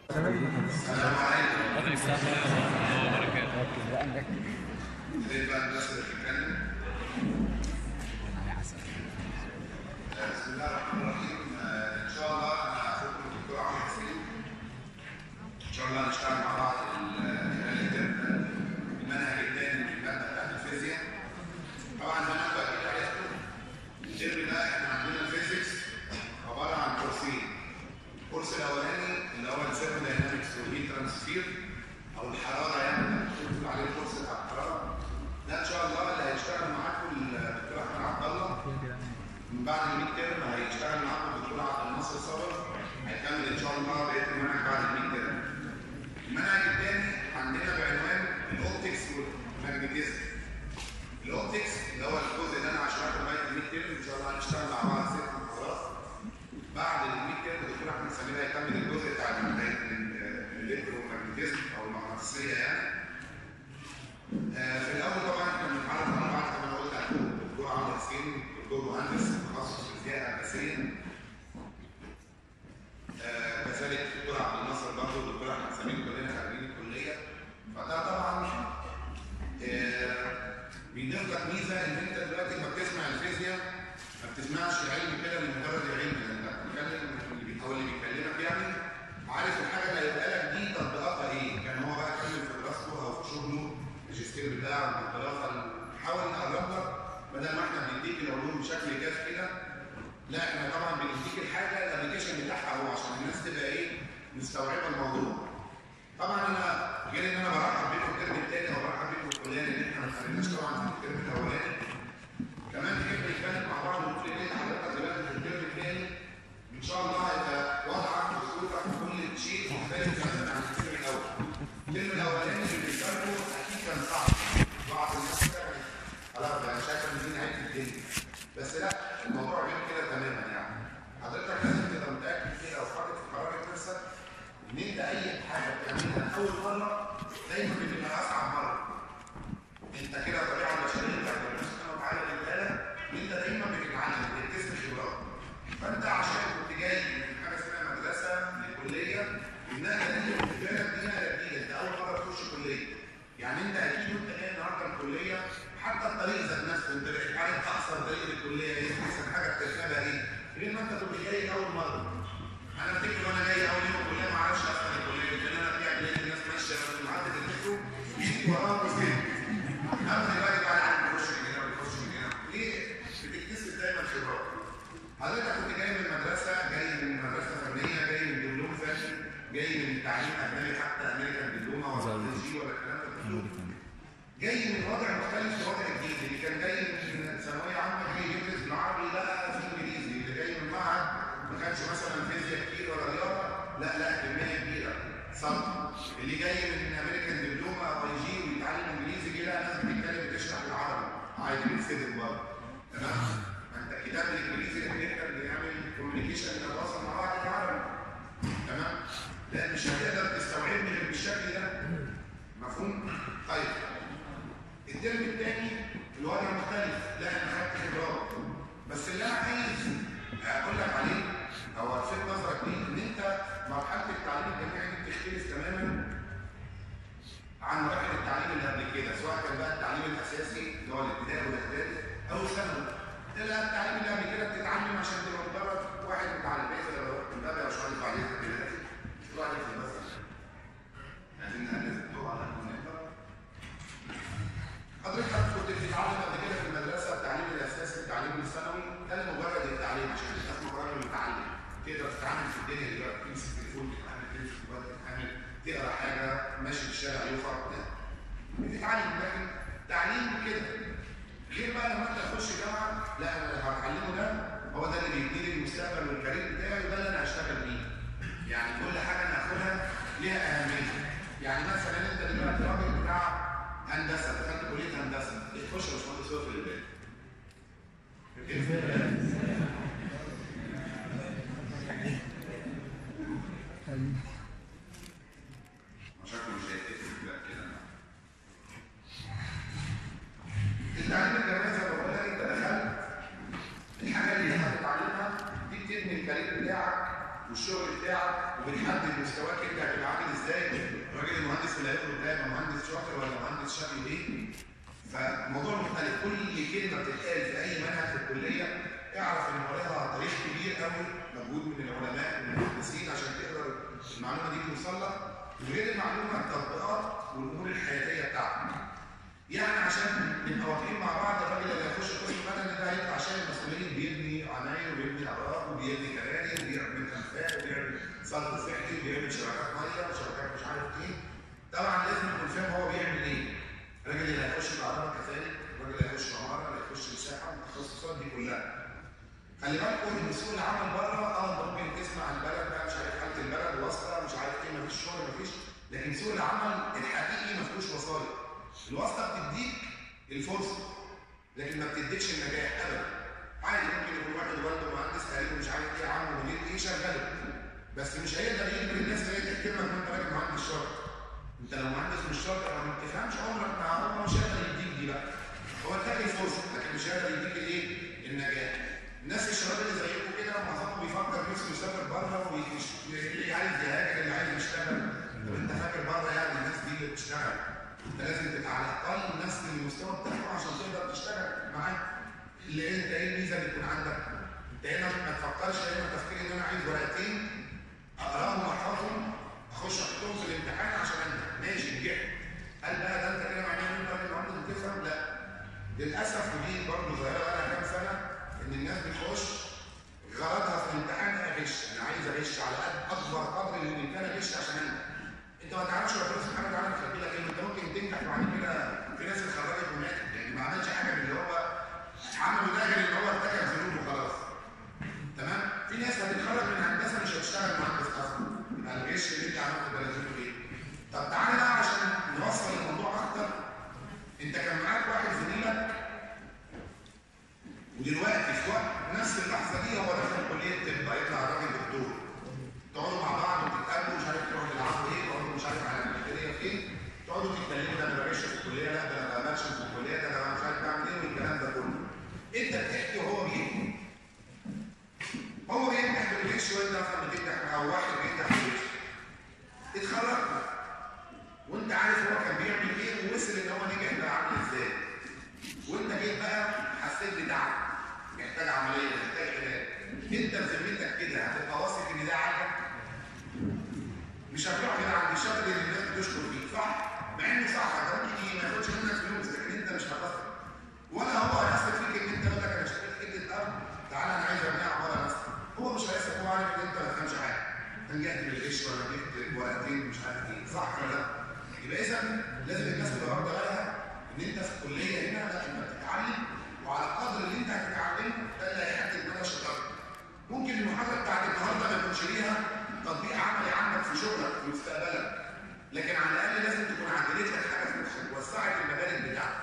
السلام عليكم وعليكم السلام ورحمة الله وبركاته ركز بقى نركز ازاي بقى الناس اللي بتتكلم آه، بسم الله الرحمن الرحيم آه، ان شاء الله انا اخوكم الدكتور عمرو حسين ان شاء الله هنشتغل مع بعض ال- خلال الترم ده المنهج الثاني من الماده بتاعت الفيزياء طبعا زي ما انتم اكيد عرفتوا الترم ده احنا عندنا الفيزيكس عباره عن كورسين الكورس الاولاني اللي هو الثيرموداينامكس والهيت ترانسفير او الحراره يعني بنقول عليه الكورس بتاع الحراره ده ان شاء الله اللي هيشتغل معاكم الدكتور احمد عبد الله من بعد الميد تيرم هيشتغل معاكم الدكتور عبد الناصر صبر هيكمل ان شاء الله بقيه المنهج بعد الميد تيرم المنهج الثاني عندنا بعنوان الاوبتكس والماجنتيزم الاوبتكس اللي هو الجزء اللي انا هشرحه لغايه الميد تيرم ان شاء الله هنشتغل مع بعض ست محاضرات بعد الميد تيرم الدكتور احمد سمير هيكمل الجزء بتاع الالكترومagnetism او المغناطيسيه يعني آه، في الاول طبعا احنا بنتعرف على بعض كما انا قلت على الدكتور عمرو حسين دكتور مهندس تخصص فيزياء هندسيه آه، كذلك الدكتور عبد الناصر برضه والدكتور احمد سمير كلنا خارجين الكليه فده طبعا آه، بيضيف لك ميزه ان انت دلوقتي لما بتسمع الفيزياء ما بتسمعش العلم كده لمجرد العلم لان انت بتتكلم اللي بي- او اللي بيكلمك يعني عارف الحاجه اللي هيبقى لك دي تطبيقاتها ايه كان هو بقى اتكلم في دراسته او في شغله الماجستير بتاعه الدراسه نحاول نقرب لك بدل ما احنا بنديك العلوم بشكل جاف كده لا احنا طبعا بنديك الحاجه الابلكيشن بتاعها هو عشان الناس تبقى ايه مستوعبه الموضوع طبعا انا غير ان انا برحب بيكم الترم الثاني او برحب بيكم في الكليه لان احنا ما خدناش طبعا في الترم الاولاني كمان نحب نتكلم مع بعض ونقول ايه حضرتك دلوقتي في الترم الثاني ان شاء الله هيبقى وضعك واسلوبك وكل شيء مختلف تماما عن الترم الاول. الترم الاولاني بالنسبه لكم اكيد كان صعب بعض الناس كده كانت خلاص انا شايف ان دي نهايه الدنيا بس لا الموضوع غير كده تماما يعني حضرتك لازم تبقى متاكد كده او حاطط في قرارك نفسك ان انت اي حاجه بتعملها اول مره دايما بتبقى اصعب مره انت كده طبيعه بشريه بتاعت ربنا سبحانه وتعالى اللي لك ان انت دايما بتتعلم بتكتسب خبرات فانت عشان كنت جاي من حاجه اسمها مدرسه لكليه النقله دي بالنسبه لك دي نقله جديده انت اول مره تخش كليه يعني انت اكيد وانت جاي النهارده الكليه حتى الطريق ذات نفسه انت بقيت عارف اقصر طريق للكليه ايه احسن حاجه بتركبها ايه غير ما انت كنت جاي اول مره انا افتكر وانا جاي اول يوم الكليه ما اعرفش اصلا الكليه لان انا فيها لقيت الناس ماشيه في معدل المترو يجي وراهم وكده اما دلوقتي بقى عارف بيخش من هنا ويخش من هنا ليه؟ بتكتسب دايما خبرات حضرتك كنت جاي من مدرسه جاي من مدرسه فنيه جاي من دبلوم فني جاي من تعليم اجنبي حتى امريكان دبلومه ولا جي ولا الكلام ده كله جاي من وضع مختلف لوضع جديد اللي كان جاي من ثانويه عامه جاي يدرس بالعربي لا في انجليزي اللي جاي من معهد ما كانش مثلا فيزياء كتير ولا رياضه لا لا كميه كبيره صمت اللي جاي من امريكان دبلومه او اي جي ويتعلم انجليزي جه لا ناس بتتكلم بتشرح بالعربي عادي بيتفهم برضه تمام ما انت الكتاب الانجليزي اللي بنقدر نعمل كوميونيكيشن نتواصل مع بعض بالعربي تمام لا مش هتقدر تستوعبني غير بالشكل ده مفهوم طيب الترم الثاني الوضع مختلف لا انا خدت خبرات بس اللي انا عايز اقول لك عليه او الفت نظرك ليه ان انت مرحله التعليم الجامعي دي بتختلف تماما عن مراحل التعليم اللي قبل كده سواء كان بقى التعليم الاساسي اللي هو الابتدائي والاعدادي او الثانوي لا التعليم اللي قبل كده بتتعلم عشان تبقى مجرد واحد متعلم ليس من باب يا باشمهندس بعدين في واحد في المدرسه عايزين نقلل الضوء على الكمبيوتر حضرتك كنت بتتعلم قبل كده في المدرسه التعليم الاساسي التعليم الثانوي ده لمجرد التعليم عشان تبقى اسمك راجل متعلم تقدر تتعامل في الدنيا دلوقتي تمسك تليفون تتعامل تمسك موبايل تتعامل تقرا حاجه ماشي في الشارع يوفر لا بتتعلم لكن تعليم كده غير بقى لما انت تخش جامعه لا انا اللي هتعلمه ده هو ده اللي بيديني المستقبل والكارير بتاعي وده اللي انا هشتغل بيه يعني كل حاجه انا هاخدها ليها اهميه يعني مثلا انت دلوقتي راجل بتاع هندسه دخلت كليه هندسه تخش يا باشمهندس في البيت شكله مش هيتفق بقى كده التعليم الجامعي زي ما بقول لك انت دخلت الحاجه اللي انت هتتعلمها دي بتبني الكارير بتاعك والشغل بتاعك بتاعك وبتحدد مستواك انت هتبقى عامل ازاي الراجل المهندس اللي هيخرج ده يبقى مهندس شاطر ولا مهندس شكله ايه فالموضوع مختلف كل كلمه بتتقال في اي منهج في الكليه اعرف ان وراها تاريخ كبير قوي مجهود من العلماء ومن المهندسين عشان تقدر المعلومه دي توصل لك وغير المعلومه التطبيقات والامور الحياتيه بتاعتك يعني عشان نبقى واقفين مع بعض الراجل اللي هيخش قسم مدني ده هيطلع شايل مسؤولين بيبني عماير وبيبني ابراج وبيبني كباري وبيعمل انفاق وبيعمل صرف صحي وبيعمل شبكات ميه وشبكات مش عارف ايه طبعا لازم يكون فاهم هو بيعمل ايه الراجل اللي هيخش العربه كذلك الراجل اللي هيخش عماره اللي هيخش مساحه التخصصات دي كلها خلي بالكم ان سوق العمل بره اه انت ممكن تسمع البلد بقى مش عارف حاله البلد واسطه مش عارف ايه مفيش شغل مفيش لكن سوق العمل الحقيقي ما فيهوش وسايط الواسطه بتديك الفرصه لكن ما بتديكش النجاح ابدا عادي ممكن يكون واحد والده مهندس قريب مش عارف ايه عمه مدير ايه شغله بس مش هيقدر يجبر الناس اللي هي تحكي لك انت راجل مهندس شاطر انت لو مهندس مش شاطر او ما بتفهمش عمرك ما هو مش هيقدر يديك دي بقى هو اداك الفرصه لكن مش هيقدر يديك الايه النجاح الناس الشباب اللي زيكم كده معظمهم بيفكر نفسه يسافر بره واللي عايز يهاجر اللي عايز يشتغل طب انت فاكر بره يعني الناس دي اللي بتشتغل انت لازم تبقى على الاقل نفس المستوى بتاعهم عشان تقدر تشتغل معاه اللي انت ايه الميزه اللي تكون عندك انت هنا ما تفكرش هنا تفكير ان انا عايز ورقتين اقراهم واحفظهم اخش احطهم في الامتحان عشان انجح ماشي نجحت هل بقى ده انت كده معناه ان انت راجل عمرك بتفهم؟ لا للاسف ودي برضه ظاهره بقى كام سنه ان الناس بتخش غرضها في الامتحان اغش انا عايز اغش على قد اكبر قدر من الامكان اغش عشان انجح انت ما تعرفش ربنا سبحانه وتعالى مخبي لك ايه انت ممكن تنجح وبعد كده في ناس اتخرجت وماتت يعني ما عملش حاجه من اللي هو عمله ده غير ان هو ارتكب ذنوب وخلاص تمام في ناس هتتخرج من هندسه مش هتشتغل مهندس اصلا يبقى الغش اللي انت عملته ده لازمته ايه طب تعالى بقى عشان نوصل الموضوع اكتر انت كان معاك واحد زميلك ودلوقتي في وقت نفس اللحظه دي هو دخل كليه طب هيطلع راجل دكتور تقعدوا مع بعض وتتقابلوا مش عارف تروحوا تلعبوا ايه تقعدوا مش عارف على الكليه فين تقعدوا تتكلموا ده انا بغش في الكليه لا ده انا بمشي في الكليه ده انا مش عارف بعمل ايه والكلام ده كله انت بتحكي وهو بيحكي هو بينجح بالغش وانت مثلا بتنجح او واحد بينجح بالغش اتخرجت وانت عارف هو كان بيعمل ايه ووصل ان هو نجح بقى عامل ازاي وانت جيت بقى حسيت بتعب محتاج عمليه محتاج علاج انت بذمتك كده هتبقى واثق ان ده عاجبك مش هتروح كده عند الشاطر اللي الناس بتشكر فيه صح مع انه صح ده ممكن ما ياخدش منك فلوس لكن انت مش هتثق ولا هو هيثق فيك ان انت بدك انا اشتريت حته ارض تعالى انا عايز ابنيها عباره مثلا هو مش هيثق هو عارف ان انت ما تفهمش حاجه نجحت بالغش ولا جبت ورقتين مش عارف ايه صح ولا لا يبقى اذا لازم الناس تبقى واخده بالها ان انت في الكليه هنا لا انت بتتعلم وعلى القدر اللي انت هتتعلمه ده اللي هيحدد مدى شطارتك ممكن المحاضره بتاعت النهارده ما يكونش ليها تطبيق عملي عندك في شغلك في مستقبلك لكن على الاقل لازم تكون عدلت لك حاجه في مخك وسعت المدارك بتاعتك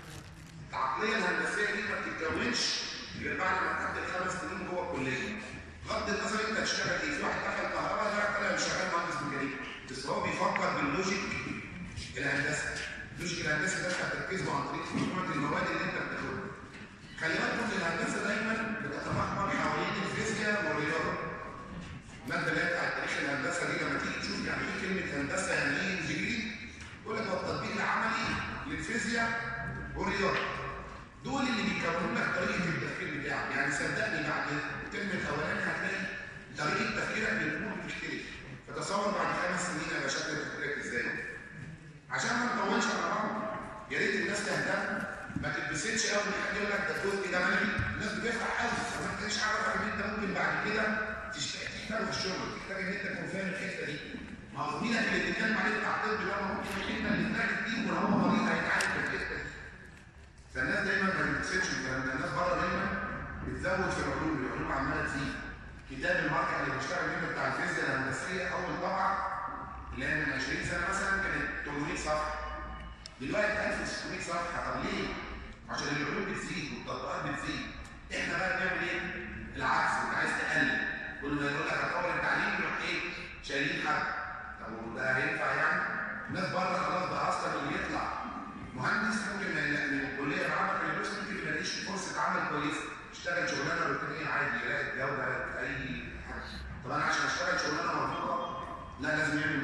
العقليه الهندسيه دي ما بتتكونش غير بعد ما تعدي خمس سنين جوه الكليه بغض النظر انت تشتغل ايه في واحد دخل كهرباء ده طلع مش شغال مهندس ميكانيكي بس هو بيفكر باللوجيك الهندسي اللوجيك الهندسي ده انت بتركزه عن طريق مجموعه المواد اللي انت بتاخدها خلي بالكم ان الهندسه دايما بتتمحور حوالين الفيزياء والرياضه الماده اللي هي بتاعت تاريخ الهندسه دي لما تيجي تشوف يعني ايه كلمه هندسه يعني ايه انجينيرنج يقول لك هو التطبيق العملي للفيزياء والرياضه دول اللي بيكونوا لك طريقه التفكير بتاعك يعني صدقني بعد الترم الاولاني هتلاقي طريقه تفكيرك للامور بتختلف فتصور بعد خمس سنين هيبقى شكل تفكيرك ازاي عشان ما نطولش على بعض يا ريت الناس تهتم ما تتبسطش قوي ان حد يقول لك ده الجزء ده مالي الناس بتفرح قوي فما انتش عارف ان انت ممكن بعد كده تشتغل تحتاجه في الشغل تحتاج ان انت تكون فاهم الحته دي ما هو زميلك اللي بيتكلم عليه بتاع الطب ده ممكن الحته اللي دماغك دي وهو مريض هيتعالج في الحته دي فالناس دايما ما بتتبسطش الكلام ده الناس بره دايما بتزود في العلوم العلوم عماله تزيد كتاب الماركه اللي بيشتغل منه بتاع الفيزياء الهندسيه اول طبعه اللي هي من 20 سنه مثلا كانت 800 صفحه دلوقتي 1600 صفحه طب ليه؟ عشان العلوم بتزيد والتطبيقات بتزيد احنا بقى بنعمل ايه؟ العكس انت عايز تقلل كل ما يقول لك هتطور التعليم يروح ايه؟ شايلين حد طب ده هينفع يعني؟ الناس بره خلاص بقى اصلا اللي يطلع مهندس ممكن من الكليه العامه في اليونيفرستي ممكن ما يلاقيش فرصه عمل كويسه يشتغل شغلانه روتينيه عادي يلاقي الجوده اي حاجه طب انا عشان اشتغل شغلانه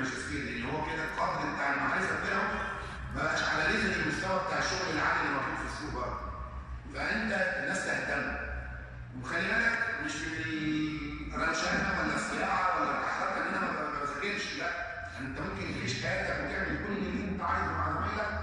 الماجستير لان هو كده القدر بتاع المعرفه بتاعه ما بقاش على ليفل المستوى بتاع الشغل العالي اللي موجود في السوق بره فانت الناس تهتم وخلي بالك مش من الرنشانه ولا الصياعه ولا التحرك ان انا ما ما بذاكرش لا انت ممكن تعيش حياتك وتعمل كل اللي انت عايزه مع زمايلك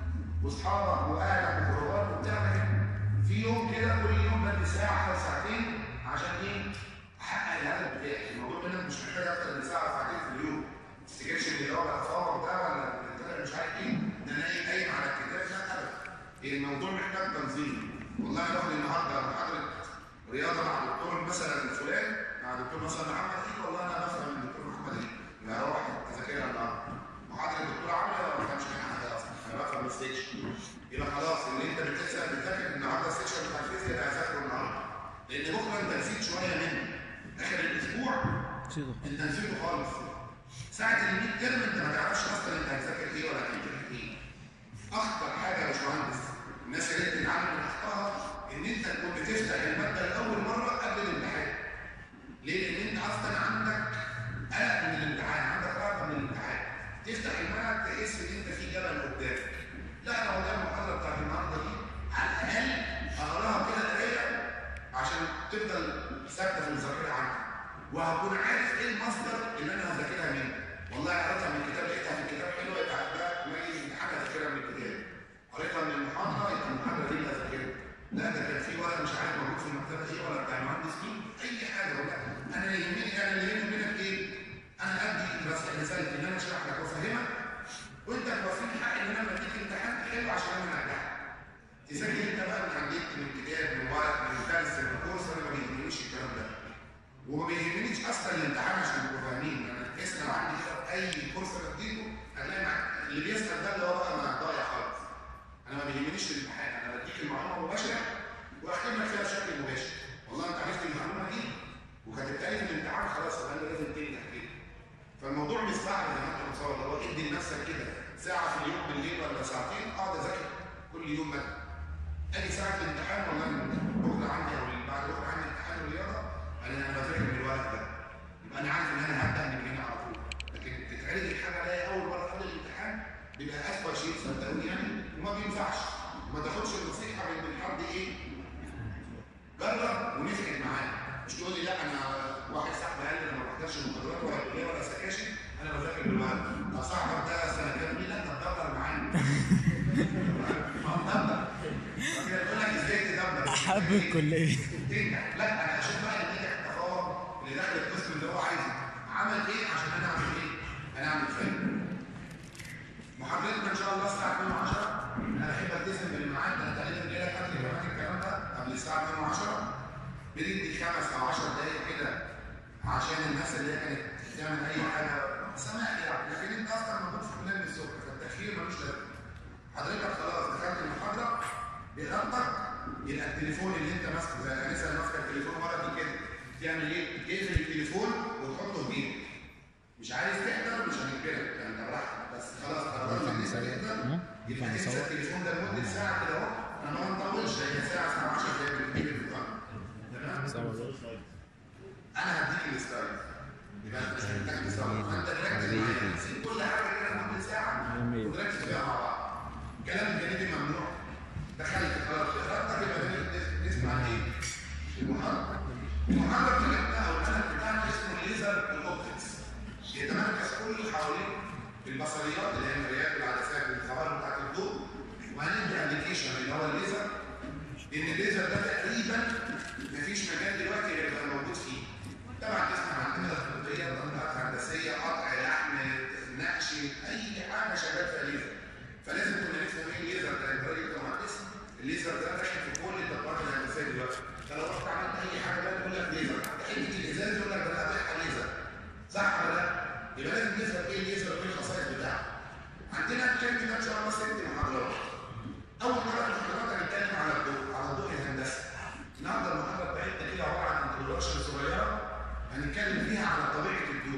واصحابك واهلك وخروجات وبتاع لكن في يوم كده كل يوم بدي ساعه او ساعتين عشان ايه؟ احقق الهدف بتاعي الموضوع منك مش محتاج اكتر من ساعه او ساعتين في اليوم ما تفتكرش ان هو الاطفال ده ولا البتاع مش عارف ايه ده انا ايه قايم على الكتاب لا ابدا الموضوع محتاج تنظيم والله باخد النهارده محاضره رياضه مع دكتور مثلا فلان مع دكتور مثلا محمد ايه والله انا بفهم من الدكتور محمد ايه لا اروح اذاكرها النهارده محاضره الدكتور عمرو انا ما بفهمش منها حاجه اصلا انا بفهم السكشن يبقى خلاص اللي انت بتسال بتذاكر النهارده السكشن بتاع الفيزياء ده هذاكره النهارده لان بكره انت نسيت شويه منه اخر الاسبوع انت نسيته خالص ساعه الميد ترم انت ما تعرفش اصلا انت هتذاكر ايه ولا هتذاكر ايه اخطر حاجه يا باشمهندس الناس اللي بتتعلم من اخطائها ان انت تكون بتفتح الماده لاول مره قبل الامتحان ليه؟ لان انت اصلا عندك قلق من الامتحان عندك رهبه من الامتحان تفتح المنهج تحس ان انت في جبل قدامك لا انا والله المحاضره بتاعت النهارده دي على الاقل اقراها كده قرايه عشان تفضل ثابته في الذاكره عندي وهكون عارف ايه المصدر اللي انا هذاكرها منه والله قريتها من الكتاب لقيتها في الكتاب حلوه يبقى ده ما يجي امتحان اذاكرها من الكتاب قريتها من المحاضره يبقى المحاضره دي اللي اذاكرها لا ده كان في ورقه مش عارف موجود في المكتبه ايه ولا بتاع المهندس مين اي حاجه ولا انا اللي يهمني انا اللي يهمني منك ايه؟ انا ادي بس رساله ان انا اشرح لك وافهمك وانت توفيني حق ان انا بديك امتحان حلو عشان انا انجحك تذاكر انت بقى من عندك من كتاب من ورق من درس من كورس انا ما بيهمنيش الكلام ده وما بيهمنيش اصلا الامتحان عشان تبقوا فاهمين انا اسال عندي كده في اي كورس انا اديته هتلاقي معاك اللي بيسال ده اللي هو بقى ما ضايع خالص انا ما بيهمنيش الامتحان انا بديك المعلومه مباشره واختم لك فيها بشكل مباشر والله انت عرفت المعلومه دي وكتبتها لي في الامتحان خلاص يبقى انت لازم تنجح كده فالموضوع مش صعب زي ما انت متصور هو ادي لنفسك كده ساعه في اليوم بالليل ولا ساعتين اقعد اذاكر كل يوم مثلا اجي ساعه الامتحان والله بكره عندي او بعد بكره عندي امتحان الرياضه انا انا بذاكر من الوقت ده يبقى انا عارف ان انا هبدا من هنا على طول لكن تتعرض الحاجه عليا اول مره قبل الامتحان بيبقى اسوء شيء صدقوني يعني وما بينفعش ما تاخدش النصيحه من من حد ايه جرب ونفعل معاه مش تقول لي لا انا واحد صاحبي قال لي انا ما بحضرش محاضرات ولا كليه ولا سكاشن انا بذاكر بالوقت طب صاحبك ده سنه كام ليه لا انت تدبر معانا ما هو مدبر كده يقول لك ازاي تدبر احب الكليه تنجح لا انا اشوف بقى اللي نجح التفاوض اللي دخل القسم اللي هو عايزه عمل ايه عشان انا اعمل ايه؟ انا اعمل فين؟ محاضرتنا ان شاء الله الساعه 2 10 انا احب التزم بالميعاد انا تقريبا جاي لك قبل كمان الكلام ده قبل الساعه 2 10 بندي خمس او 10 دقائق كده عشان الناس اللي هي كانت تعمل اي حاجه سماح يعني لكن انت اصلا موجود في كليه من الصبح فالتاخير ملوش لازمه حضرتك خلاص دخلت المحاضره بإرادتك يبقى التليفون اللي انت ماسكه زي الانسه اللي ماسكه التليفون ورا دي كده تعمل ايه؟ تقفل التليفون وتحطه في جيبك مش عايز تحضر مش هنجبرك يعني انت براحتك بس خلاص قررت ان انت تحضر يبقى تنسى التليفون ده لمده ساعه كده اهو انا ما بنطولش هي ساعه ساعه 10 دقايق بالكتير في الفن تمام؟ انا هديك الستايل يبقى انت مش محتاج تسوي فانت ركز معايا سيب كل حاجه كده لمده ساعه ونركز فيها مع بعض الكلام الجانبي ممنوع دخلت خلاص ارادتك يبقى لازم نسمع ايه؟ المحاضره المحاضره بتاعتنا او المنهج بتاعنا اسمه الليزر الاوبتكس يتمركز كل حوالين البصريات اللي هي المرايات والعدسات والظواهر بتاعت الضوء وهندي ابلكيشن اللي هو الليزر لان الليزر ده تقريبا مفيش مجال دلوقتي غير يبقى موجود فيه طبعا تسمع عندنا الطبيه تطبيقات هندسيه قطع لحم نقش اي حاجه شغال فيها ليزر فلازم كنا نفهم ايه الليزر ده انت راجل كمهندس الليزر ده داخل في كل التطبيقات الهندسيه دلوقتي فلو رحت عملت اي حاجه بقى تقول لك ليزر حته الازاز يقول لك ده انا بيعها ليزر صح ولا لا؟ يبقى لازم نفهم ايه الليزر وايه الخصائص بتاعته عندنا الكلام ده ان شاء الله ست محاضرات اول مره المحاضرات هنتكلم على الضوء على الضوء الهندسي النهارده المحاضره بتاعتنا كده عباره عن انترودكشن صغيره هنتكلم فيها على طبيعه الضوء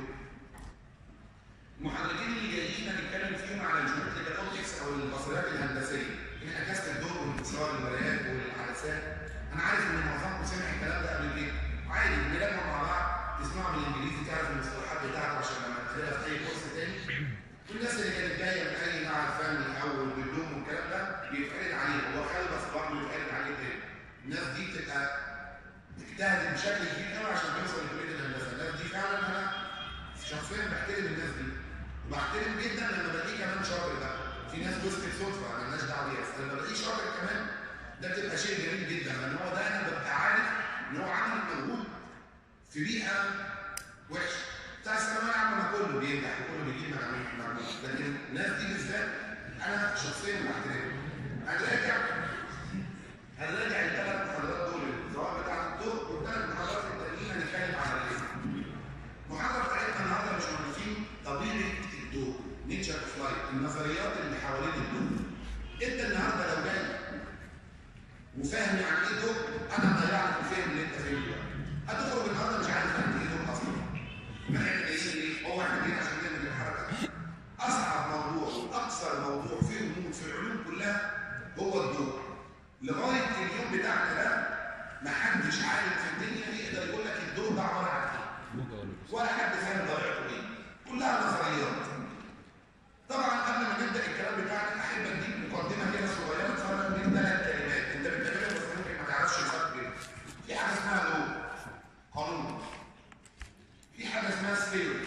المحاضرتين اللي جايين هنتكلم فيهم على الجيومتريكال اوبتكس او البصريات الهندسيه انعكاس الضوء وانتصار المرايات والعدسات انا عارف ان معظمكم سمع الكلام ده قبل كده عادي بنلمع مع بعض تسمعوا بالانجليزي تعرف المصطلحات بتاعته عشان لما هتستخدمها في اي كورس تاني والناس اللي كانت جايه من اي معهد فني او الدبلوم والكلام ده بيتعرض عليه هو خلي بس برضه بيتعرض عليه تاني الناس دي بتبقى بتجتهد بشكل كبير قوي عشان توصل لكليه الهندسه الناس دي فعلا انا شخصيا بحترم الناس دي وبحترم جدا لما بلاقيه كمان شاطر ده في ناس وصلت صدفه مالناش دعوه بيها بس لما بلاقيه شاطر كمان ده بتبقى شيء جميل جدا لان هو ده انا ببقى عارف ان هو عامل مجهود في بيئه وحشه بتاع الثانويه العامه كله بينجح وكله بيجيب مجموع لكن الناس دي بالذات انا شخصيا بحترمها هنراجع هنراجع الثلاث محاضرات دول سواء بتاعت الدور والثلاث محاضرات التانيين هنتكلم عن الريسك المحاضره بتاعتنا النهارده مش مهندسين طبيعه الدور نيتشر اوف لايف النظريات اللي حوالين الدور انت النهارده لو جاي وفاهم يعني ايه دور انا ضيعت الفهم اللي انت فهمته ده هتخرج النهارده مش عارف يعني ايه دور اصلا ما احنا جايين ليه؟ هو احنا جايين عشان نعمل الحركه دي اصعب موضوع واكثر موضوع في الامور في العلوم كلها هو الدور لغايه اليوم بتاعنا ده ما حدش عارف في الدنيا يقدر يقول لك الدور ده عباره عن ايه ولا حد فاهم طبيعته ايه كلها نظريات طبعا قبل ما نبدا الكلام بتاعنا احب اديك مقدمه كده صغيره تفرق بين ثلاث كلمات انت بتتكلم بس ممكن ما تعرفش الفرق بينهم في حاجه اسمها لو قانون في حاجه اسمها سبيريت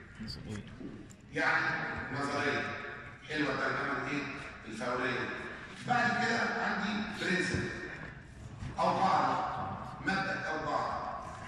يعني نظريه حلوه ترجمه ايه الفوريه بعد كده عندي برنسبل او قاعده مبدا او قاعده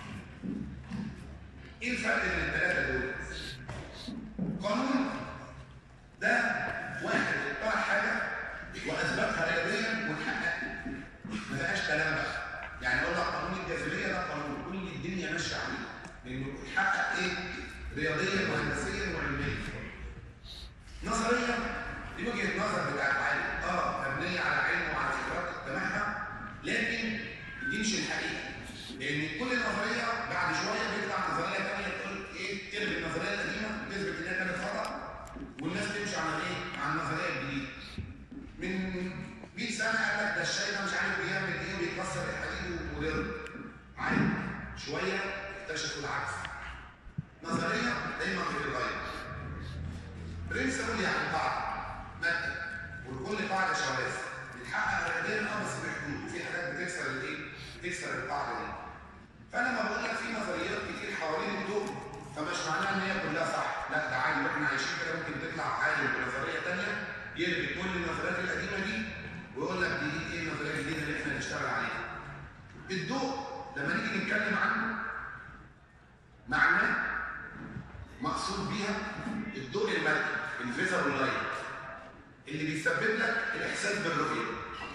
ايه الفرق بين الثلاثه دول قانون ده واحد اخترع حاجه واثبتها رياضيا واتحققت ما فيهاش كلام بقى يعني اقول لك قانون الجاذبيه ده قانون كل الدنيا ماشيه عليه لانه اتحقق ايه رياضيا وهندسيا وعلميا نظريا دي وجهه نظر بتاعت عالم اه مبنيه على علم وعلى فكرات اتبعها لكن دي مش الحقيقه لان كل نظريه بعد شويه بيطلع نظريه ثانيه تقول ايه تلغي النظريه القديمه وتثبت انها كانت خطا والناس تمشي على ايه؟ على النظريه الجديده. من 100 سنه قال لك ده الشاي ده مش عارف بيعمل ايه وبيكسر الحديد ومضر. عادي شويه اكتشفوا العكس. نظريه دايما بتتغير. برنسبل يعني قاعده ماده ولكل قاعده شواذ بتحقق رياضيا اه بس بحدود وفي حاجات بتكسر الايه؟ بتكسر القاعده دي. فانا لما بقول لك في نظريات كتير حوالين الدور فمش معناها ان هي كلها صح لا ده عادي واحنا عايشين كده ممكن تطلع عالم بنظريه ثانيه يلغي كل النظريات القديمه دي ويقول لك دي ايه النظريه الجديده اللي احنا نشتغل عليها الضوء لما نيجي نتكلم عنه معناه مقصود بيها الضوء المرئي الفيزر لايت اللي بيسبب لك الاحساس بالرؤيه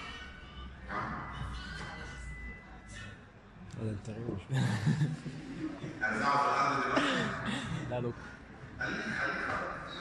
هذا انت غير ارزعه في الارض دلوقتي لا لوك خليك خليك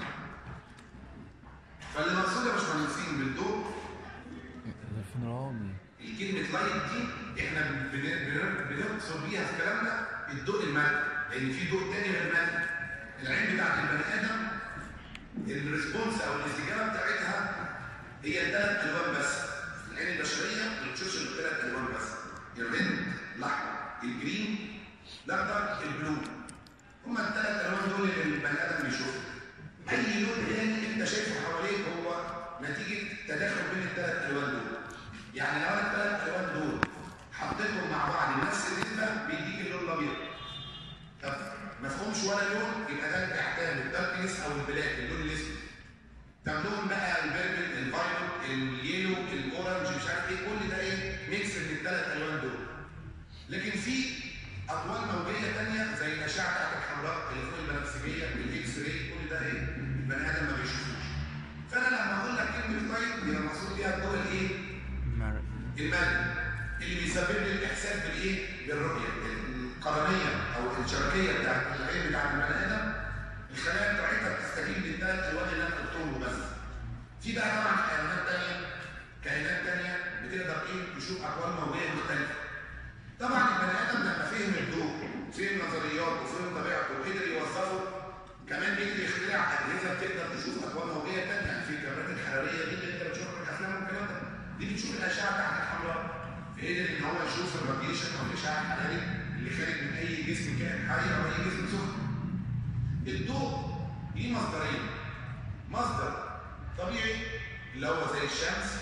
فاللي مقصود يا باشمهندسين بالضوء الفين رامي الكلمة لايت دي احنا بن- بن- بنقصد بيها في كلامنا الضوء المادي لان في ضوء تاني غير المادي العين بتاعت البني ادم الريسبونس او الاستجابه بتاعتها هي ثلاث الوان بس العين البشريه ما بتشوفش غير ثلاث الوان بس الريد الاحمر الجرين الاخضر البلو هما الثلاث الوان دول اللي البني ادم بيشوفهم اي لون تاني انت شايفه حواليك هو نتيجه تداخل بين الثلاث الوان دول يعني لو انا الثلاث الوان دول حطيتهم مع بعض نفس النسبه بيديك اللون الابيض طب ما فيهمش ولا لون يبقى ده بيعتمد الداركنس او البلاك اللون الاسود طب لون بقى البيربل الفايلوت اليلو الاورنج مش عارف ايه كل ده ايه ميكس من الثلاث الوان دول لكن في اطوال موجيه ثانيه زي الاشعه بتاعت الحمراء اللي فوق البنفسجيه الاكس راي كل ده ايه البني ادم ما بيشوفوش فانا لما اقول لك كلمه لايت يبقى المقصود بيها الضوء الايه المادي اللي بيسبب لي الاحساس بالايه بالرؤيه القرنيه او الشبكيه بتاعت العين بتاعت البني ادم الخلايا بتاعتها بتستجيب للثلاث الوان اللي انا قلتهم بس في بقى طبعا حيوانات ثانيه كائنات ثانيه بتقدر ايه تشوف اطوال موجيه مختلفه طبعا البني ادم لما فهم الضوء فهم نظريات وفهم طبيعته وقدر يوظفه كمان بيقدر يخترع اجهزه بتقدر تشوف اطوال موجيه ثانيه يعني في الكاميرات الحراريه دي اللي انت بتشوفها في الافلام والكلام ده دي بتشوف الاشعه بتاعت الحمراء فقدر ان هو يشوف الراديشن او الاشعاع الحراري اللي خارج من اي جسم كائن حي او اي جسم سخن الضوء دي مصدرين مصدر طبيعي اللي هو زي الشمس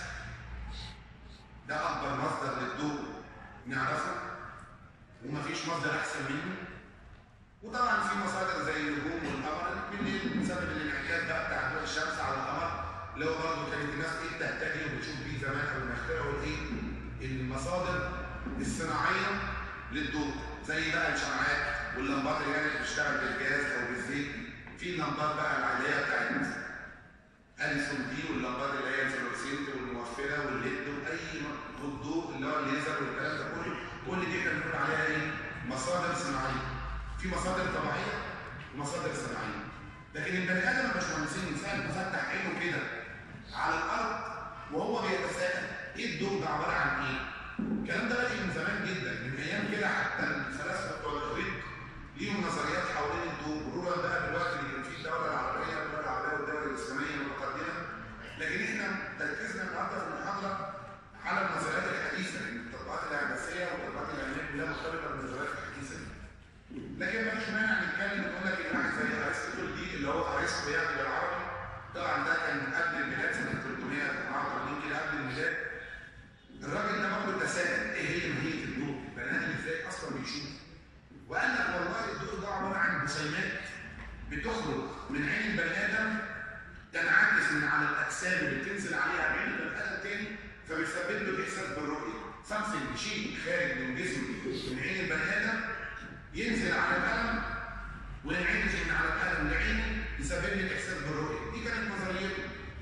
ده اكبر مصدر للضوء نعرفه ومفيش مصدر احسن منه وطبعا في مصادر زي النجوم والقمر بالليل بسبب الانعكاس بقى بتاع ضوء الشمس على القمر اللي هو برضه كانت الناس ايه بتهتدي وبتشوف بيه زمان قبل ما يخترعوا الايه المصادر الصناعيه للضوء زي بقى الشمعات واللمبات اللي كانت بتشتغل بالجاز او بالزيت في اللمبات بقى العاديه بتاعت اليسون دي واللمبات اللي هي الفلورسنت والموفره والليد واي والضوء اللي هو الليزر والكلام ده كله كل دي احنا بنقول عليها ايه؟ مصادر صناعيه. في مصادر طبيعيه ومصادر صناعيه. لكن البني ادم مش مهندسين انسان مفتح عينه كده على الارض وهو بيتساءل ايه الضوء ده عباره عن ايه؟ الكلام ده بادئ من زمان جدا من ايام كده حتى الفلاسفه بتوع الاغريق ليهم نظريات حوالين الضوء مرورا بقى بالوقت اللي كان فيه الدوله العربيه والدوله العربيه والدوله الاسلاميه المتقدمه لكن احنا تركيزنا النهارده في المحاضره على النظريات الحديثه لان التطبيقات الهندسيه والتطبيقات العلميه كلها مرتبطه بالنظريات الحديثه دي. لكن مفيش مانع نتكلم نقول لك ان واحد زي ارسطو دي اللي هو ارسطو يعني بالعربي طبعا ده كان قبل الميلاد سنه 384 كده قبل الميلاد الراجل ده برضه تساءل ايه هي ماهيه الضوء؟ البني ادم ازاي اصلا بيشوف؟ وقال لك والله الضوء ده عباره عن جسيمات بتخرج من عين البني ادم تنعكس من على الاجسام اللي بتنزل عليها عين البني ادم تاني فبيسبب له احساس بالرؤيه سمثينج شيء خارج من جسمه من عين البني ادم ينزل على القلم وينعكس من على القلم لعينه يسبب لي الاحساس بالرؤيه دي كانت نظريته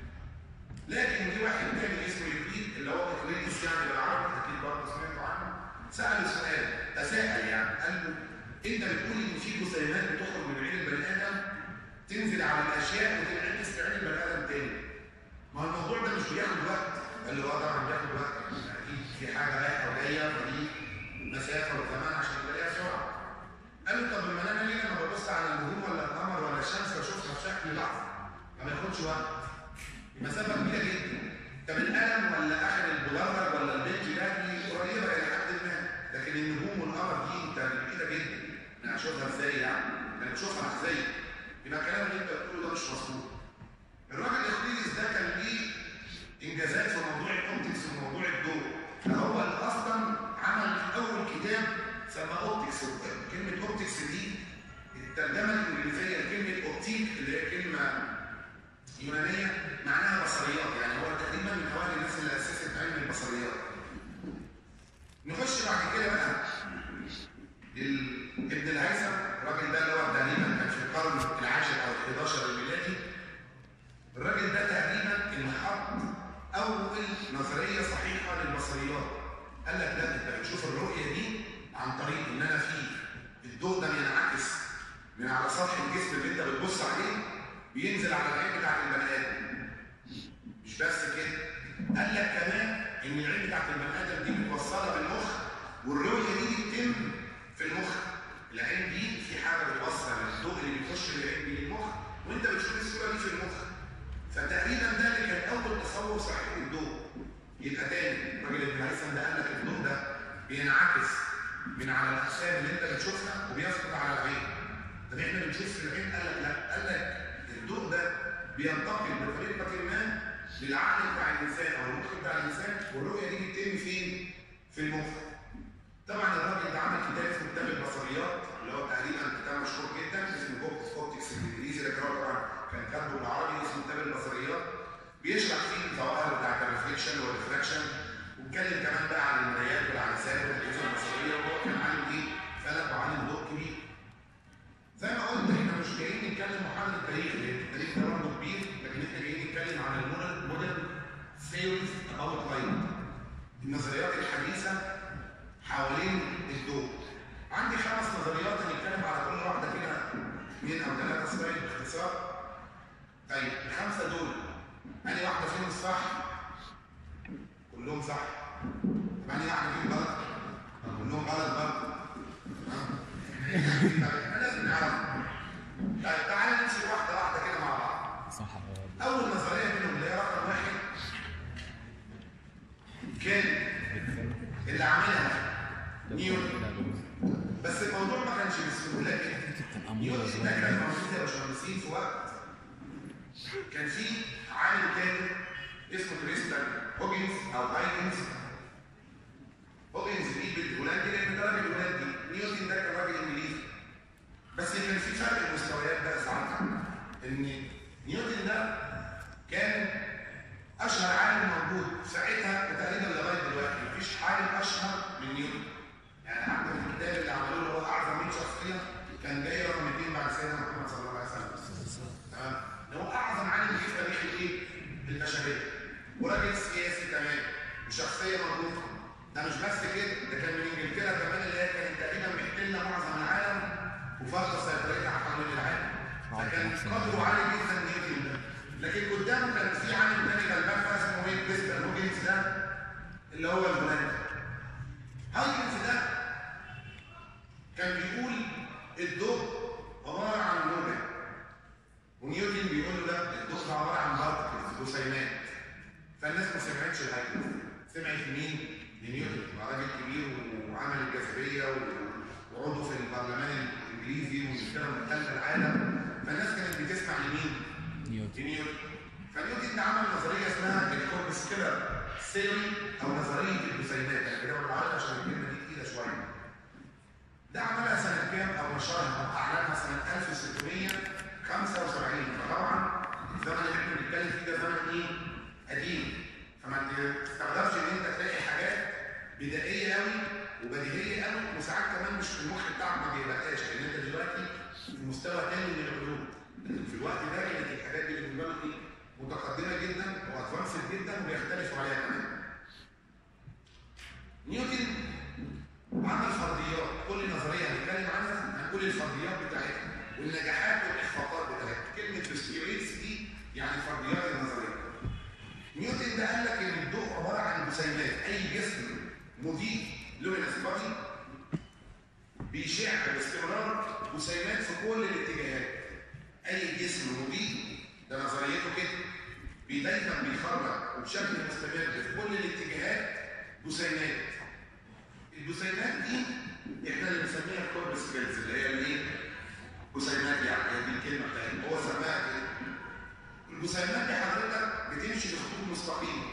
لكن في واحد تاني اسمه يوكليد اللي هو اقليدس يعني بالعربي اكيد برضه سمعتوا عنه سال سؤال تساءل يعني قال له انت بتقول ان في جسيمات بتخرج من عين البني ادم تنزل على الاشياء وتنعكس في عين البني ادم تاني ما هو الموضوع ده مش بياخد وقت قال له اه طبعا بياخد وقت اكيد في حاجه رايحه وجايه فدي مسافه وزمان عشان تلاقيها بسرعه قال له طب ما انا ليه لما ببص على النجوم ولا القمر ولا الشمس بشوفها في شكل لحظه ما بياخدش وقت مسافه كبيره جدا طب القلم ولا اخر البلغر ولا البنج ده دي قريبه الى حد ما لكن النجوم والقمر دي انت بعيده جدا انا اشوفها ازاي يعني انا بشوفها ازاي يبقى الكلام اللي انت بتقوله ده مش مظبوط الراجل اقليدس ده كان ليه انجازات في موضوع الاوبتكس وموضوع الضوء فهو اللي اصلا عمل اول كتاب سماه اوبتكس كلمه اوبتكس دي الترجمه الانجليزيه لكلمه اوبتيك اللي هي كلمه يونانيه معناها بصريات يعني هو تقريبا من اوائل الناس اللي اسست علم البصريات نخش بعد كده بقى لل- ابن الهيثم الراجل ده اللي هو تقريبا كان في القرن العاشر او ال 11 الميلادي الراجل ده تقريبا اللي حط اول نظريه صحيحه للبصريات قال لك لا انت بتشوف الرؤيه دي عن طريق ان انا في الضوء ده بينعكس من على سطح الجسم اللي انت بتبص عليه بينزل على العين بتاعت البني ادم مش بس كده قال لك كمان ان العين بتاعت البني ادم دي متوصله بالمخ والرؤيه دي بتتم في المخ العين دي في حاجه بتوصل الضوء اللي بيخش من العين دي للمخ وانت بتشوف الصوره دي في المخ فتقريبا ده اللي كان اول تصور صحيح للضوء يبقى تاني الراجل ابن هيثم ده قال لك الضوء ده بينعكس من على الاجسام اللي انت بتشوفها وبيسقط على العين طب احنا بنشوف في العين قال لك لا قال لك الضوء ده بينتقل بطريقه ما للعقل بتاع الانسان او المخ بتاع الانسان والرؤيه دي بتتم فين؟ في المخ. طبعا الراجل ده عمل كتاب اسمه كتاب البصريات اللي هو تقريبا كتاب مشهور جدا اسمه بوكس اوبتكس بالانجليزي لكن هو طبعا كان كاتبه بالعربي اسمه كتاب البصريات بيشرح فيه الظواهر بتاعت الريفليكشن والريفراكشن واتكلم كمان بقى عن المرايات والعدسات والاجهزه البصريه وهو كان عالم ايه؟ فلك وعالم ضوء كبير. زي ما قلت احنا مش جايين نتكلم محاضره التاريخ لان التاريخ ده برضه كبير لكن احنا جايين نتكلم عن المودرن مودرن ثيوريز اباوت لايت النظريات الحديثه حوالين الضوء عندي خمس نظريات هنتكلم على كل واحده كده اثنين او ثلاثه سلايد باختصار طيب الخمسه دول انهي واحده فيهم الصح؟ كلهم صح طب انهي واحده فيهم غلط؟ كلهم غلط برضه احنا لازم نعرف طيب تعالى نمشي واحده واحده كده مع بعض صح اول نظريه منهم اللي هي رقم واحد كان اللي عاملها نيوتن بس الموضوع ما كانش بالسهوله كده كان أمور نيوتن ده كان موجود يا باشمهندسين في وقت كان في عالم تاني اسمه كريستال هوجنز او هايجنز هوجنز دي بالهولندي لان ده راجل هولندي نيوتن ده كان راجل انجليزي بس كان في فرق مستويات بقى ساعتها ان نيوتن ده كان اشهر عالم موجود ساعتها وتقريبا لغايه دلوقتي مفيش عالم اشهر من نيوتن يعني حتى في الكتاب اللي عملوه اللي هو اعظم 100 شخصيه كان جاي رقم 200 بعد سيدنا محمد صلى الله عليه وسلم تمام ده هو اعظم عالم جه في تاريخ الايه؟ البشريه وراجل سياسي كمان وشخصيه مربوطه ده مش بس كده ده كان من انجلترا كمان اللي هي كانت تقريبا محتله معظم العالم وفرض سيطرتها على حول العالم فكان قدره عالي جدا نيوتن ده لكن قدامه كان في عالم تاني غلبان بقى اسمه ايه كريستال هوجنز ده اللي هو الهولندي هايجنز ده كان بيقول الضوء عباره عن موجه ونيوتن بيقول له لا الضوء ده عباره عن بارتكلز جسيمات فالناس ما سمعتش الهايجنز سمعت مين؟ لنيوتن هو راجل كبير وعمل الجاذبيه وعضو في البرلمان الانجليزي وانجلترا محتله العالم فالناس كانت بتسمع لمين؟ نيوتن لنيوتن فنيوتن ده عمل نظريه اسمها الكوربسكيلر ثيوري او نظريه الجسيمات يعني كده بالعربي عشان الكلمه دي تقيله شويه ده عملها سنه كام او نشرها او اعلنها سنه 1675 فطبعا الزمن اللي احنا بنتكلم فيه ده زمن ايه؟ قديم فما تستغربش ان انت تلاقي حاجات بدائيه قوي وبديهيه قوي وساعات كمان مش في المخ بتاعك ما بيبقاش لان انت دلوقتي في مستوى تاني من العلوم لكن في الوقت ده كانت الحاجات دي بالنسبه لك ايه؟ متقدمه جدا وادفانسد جدا وبيختلفوا عليها كمان. نيوتن عمل فرضيات كل نظريه هنتكلم عنها هنقول الفرضيات بتاعتها والنجاحات والاخفاقات بتاعتها كلمه بوستيريتس دي يعني فرضيات النظريه نيوتن ده قال لك ان الضوء عباره عن جسيمات اي جسم مضيء لومينس بادي بيشع باستمرار جسيمات في كل الاتجاهات اي جسم مضيء ده نظريته كده بي- دايما بيخرج وبشكل مستمر في كل الاتجاهات جسيمات الجسيمات دي احنا اللي بنسميها الكوربس سكيلز اللي هي الايه؟ جسيمات يعني هي دي الكلمه بتاعتها هو سماها كده الجسيمات دي حضرتك بتمشي بخطوط مستقيمه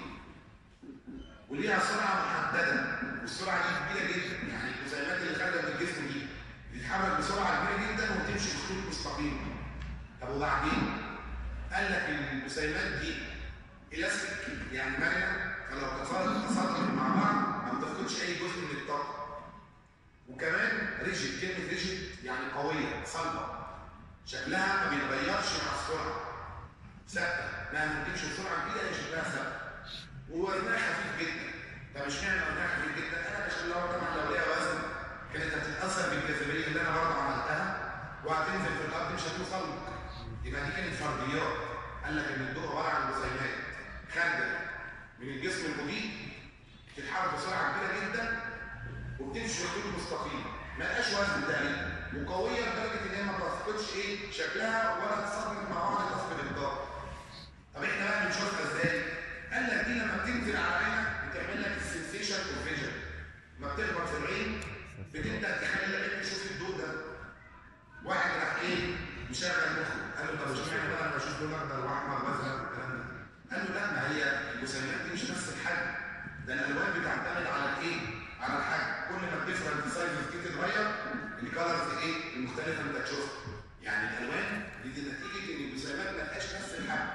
وليها سرعه محدده والسرعه دي كبيره جدا يعني الجسيمات اللي خارجه من الجسم دي بتتحرك بسرعه كبيره جدا وتمشي بخطوط مستقيمه طب وبعدين قال لك ان الجسيمات دي الاستيك يعني مرنه فلو تصادق تصادق مع بعض ما بتفقدش اي جزء من الطاقه وكمان ريجيد كلمه ريجيد يعني قويه صلبه شكلها ما بيتغيرش مع السرعه ثابته مهما تمشي بسرعه كبيره هي شكلها ثابت ووزنها خفيف جدا طب اشمعنى وزنها خفيف جدا؟ قال لك عشان لو طبعا لو ليها وزن كانت هتتاثر بالجاذبيه اللي انا برضه عملتها وهتنزل في الارض مش هتوصل لك يبقى دي كانت فرضيات قال لك ان الضوء عباره عن جسيمات خارجه من الجسم المضيء بتتحرك بسرعه كبيره جدا وبتمشي بخطوط مستقيمه ما لهاش وزن تقريبا وقويه لدرجه ان هي ما تفقدش ايه شكلها ولا تصادم مع بعض تفقد الطاقه طب احنا بقى بنشوفها ازاي؟ قال لك دي لما بتنزل على عينك بتعمل لك السنسيشن والفيجن لما بتخبط في العين بتبدا تخلي العين تشوف الضوء ده واحد راح ايه مشغل مخه قال له طب اشمعنى بقى انا بشوف لون اخضر واحمر وازرق والكلام ده قال له لا ما هي المسميات دي مش بس الحجم ده الالوان بتعتمد على الايه على الحجم كل ما الديفرنت سايزز دي تتغير الكالرز ايه المختلفه انت تشوفها يعني الالوان دي, دي نتيجه ان المسميات ما لهاش نفس الحجم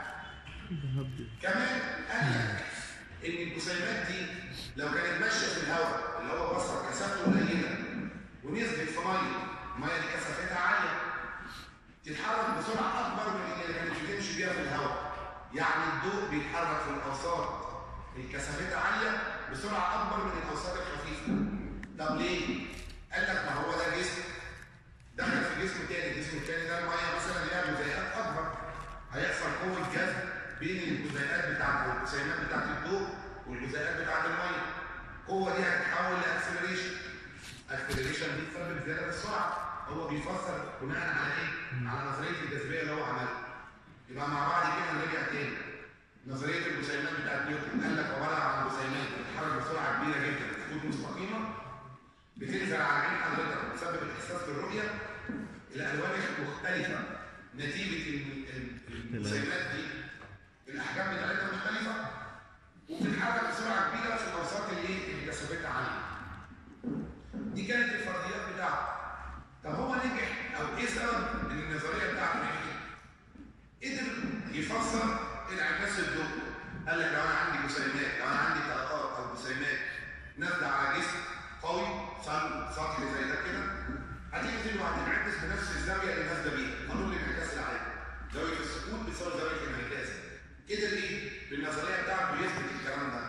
كمان قال لك ان الجسيمات دي لو كانت ماشيه في الهواء اللي هو بصر كثافته قليله ونزلت في ميه الميه دي كثافتها عاليه تتحرك بسرعه اكبر من اللي كانت بتمشي بيها في الهواء يعني الضوء بيتحرك في الاوساط اللي كثافتها عاليه بسرعه اكبر من الاوساط الخفيفه طب ليه؟ قال لك ما هو ده جسم دخل في جسم تاني الجسم التاني ده الميه مثلا ليها جزيئات اكبر هيحصل قوه جذب بين الجزيئات بتاعت الجسيمات بتاعت الضوء والجزيئات بتاعت الميه القوه دي هتتحول لاكسلريشن اكسلريشن دي تسبب زياده السرعه هو بيفسر بناء على ايه؟ على نظريه الجاذبيه اللي هو عملها يبقى مع بعض كده نرجع تاني نظريه الجسيمات بتاعت نيوتن قال لك عباره عن جسيمات بتتحرك بسرعه كبيره جدا بخطوط مستقيمه بتنزل على عين حضرتك بتسبب الاحساس بالرؤيه الالوان مختلفه نتيجه ان ال- ال- الجسيمات دي يفسر انعكاس الضوء قال لك لو انا عندي جسيمات لو انا عندي طلقات او جسيمات نازله على جسم قوي صلب سطح زي ده كده هتيجي تيجي وهتنعكس بنفس الزاويه اللي نازله بيها قانون الانعكاس العام زاويه السكون بتساوي زاويه الانعكاس كده ايه بالنظريه بتاعته بيثبت الكلام ده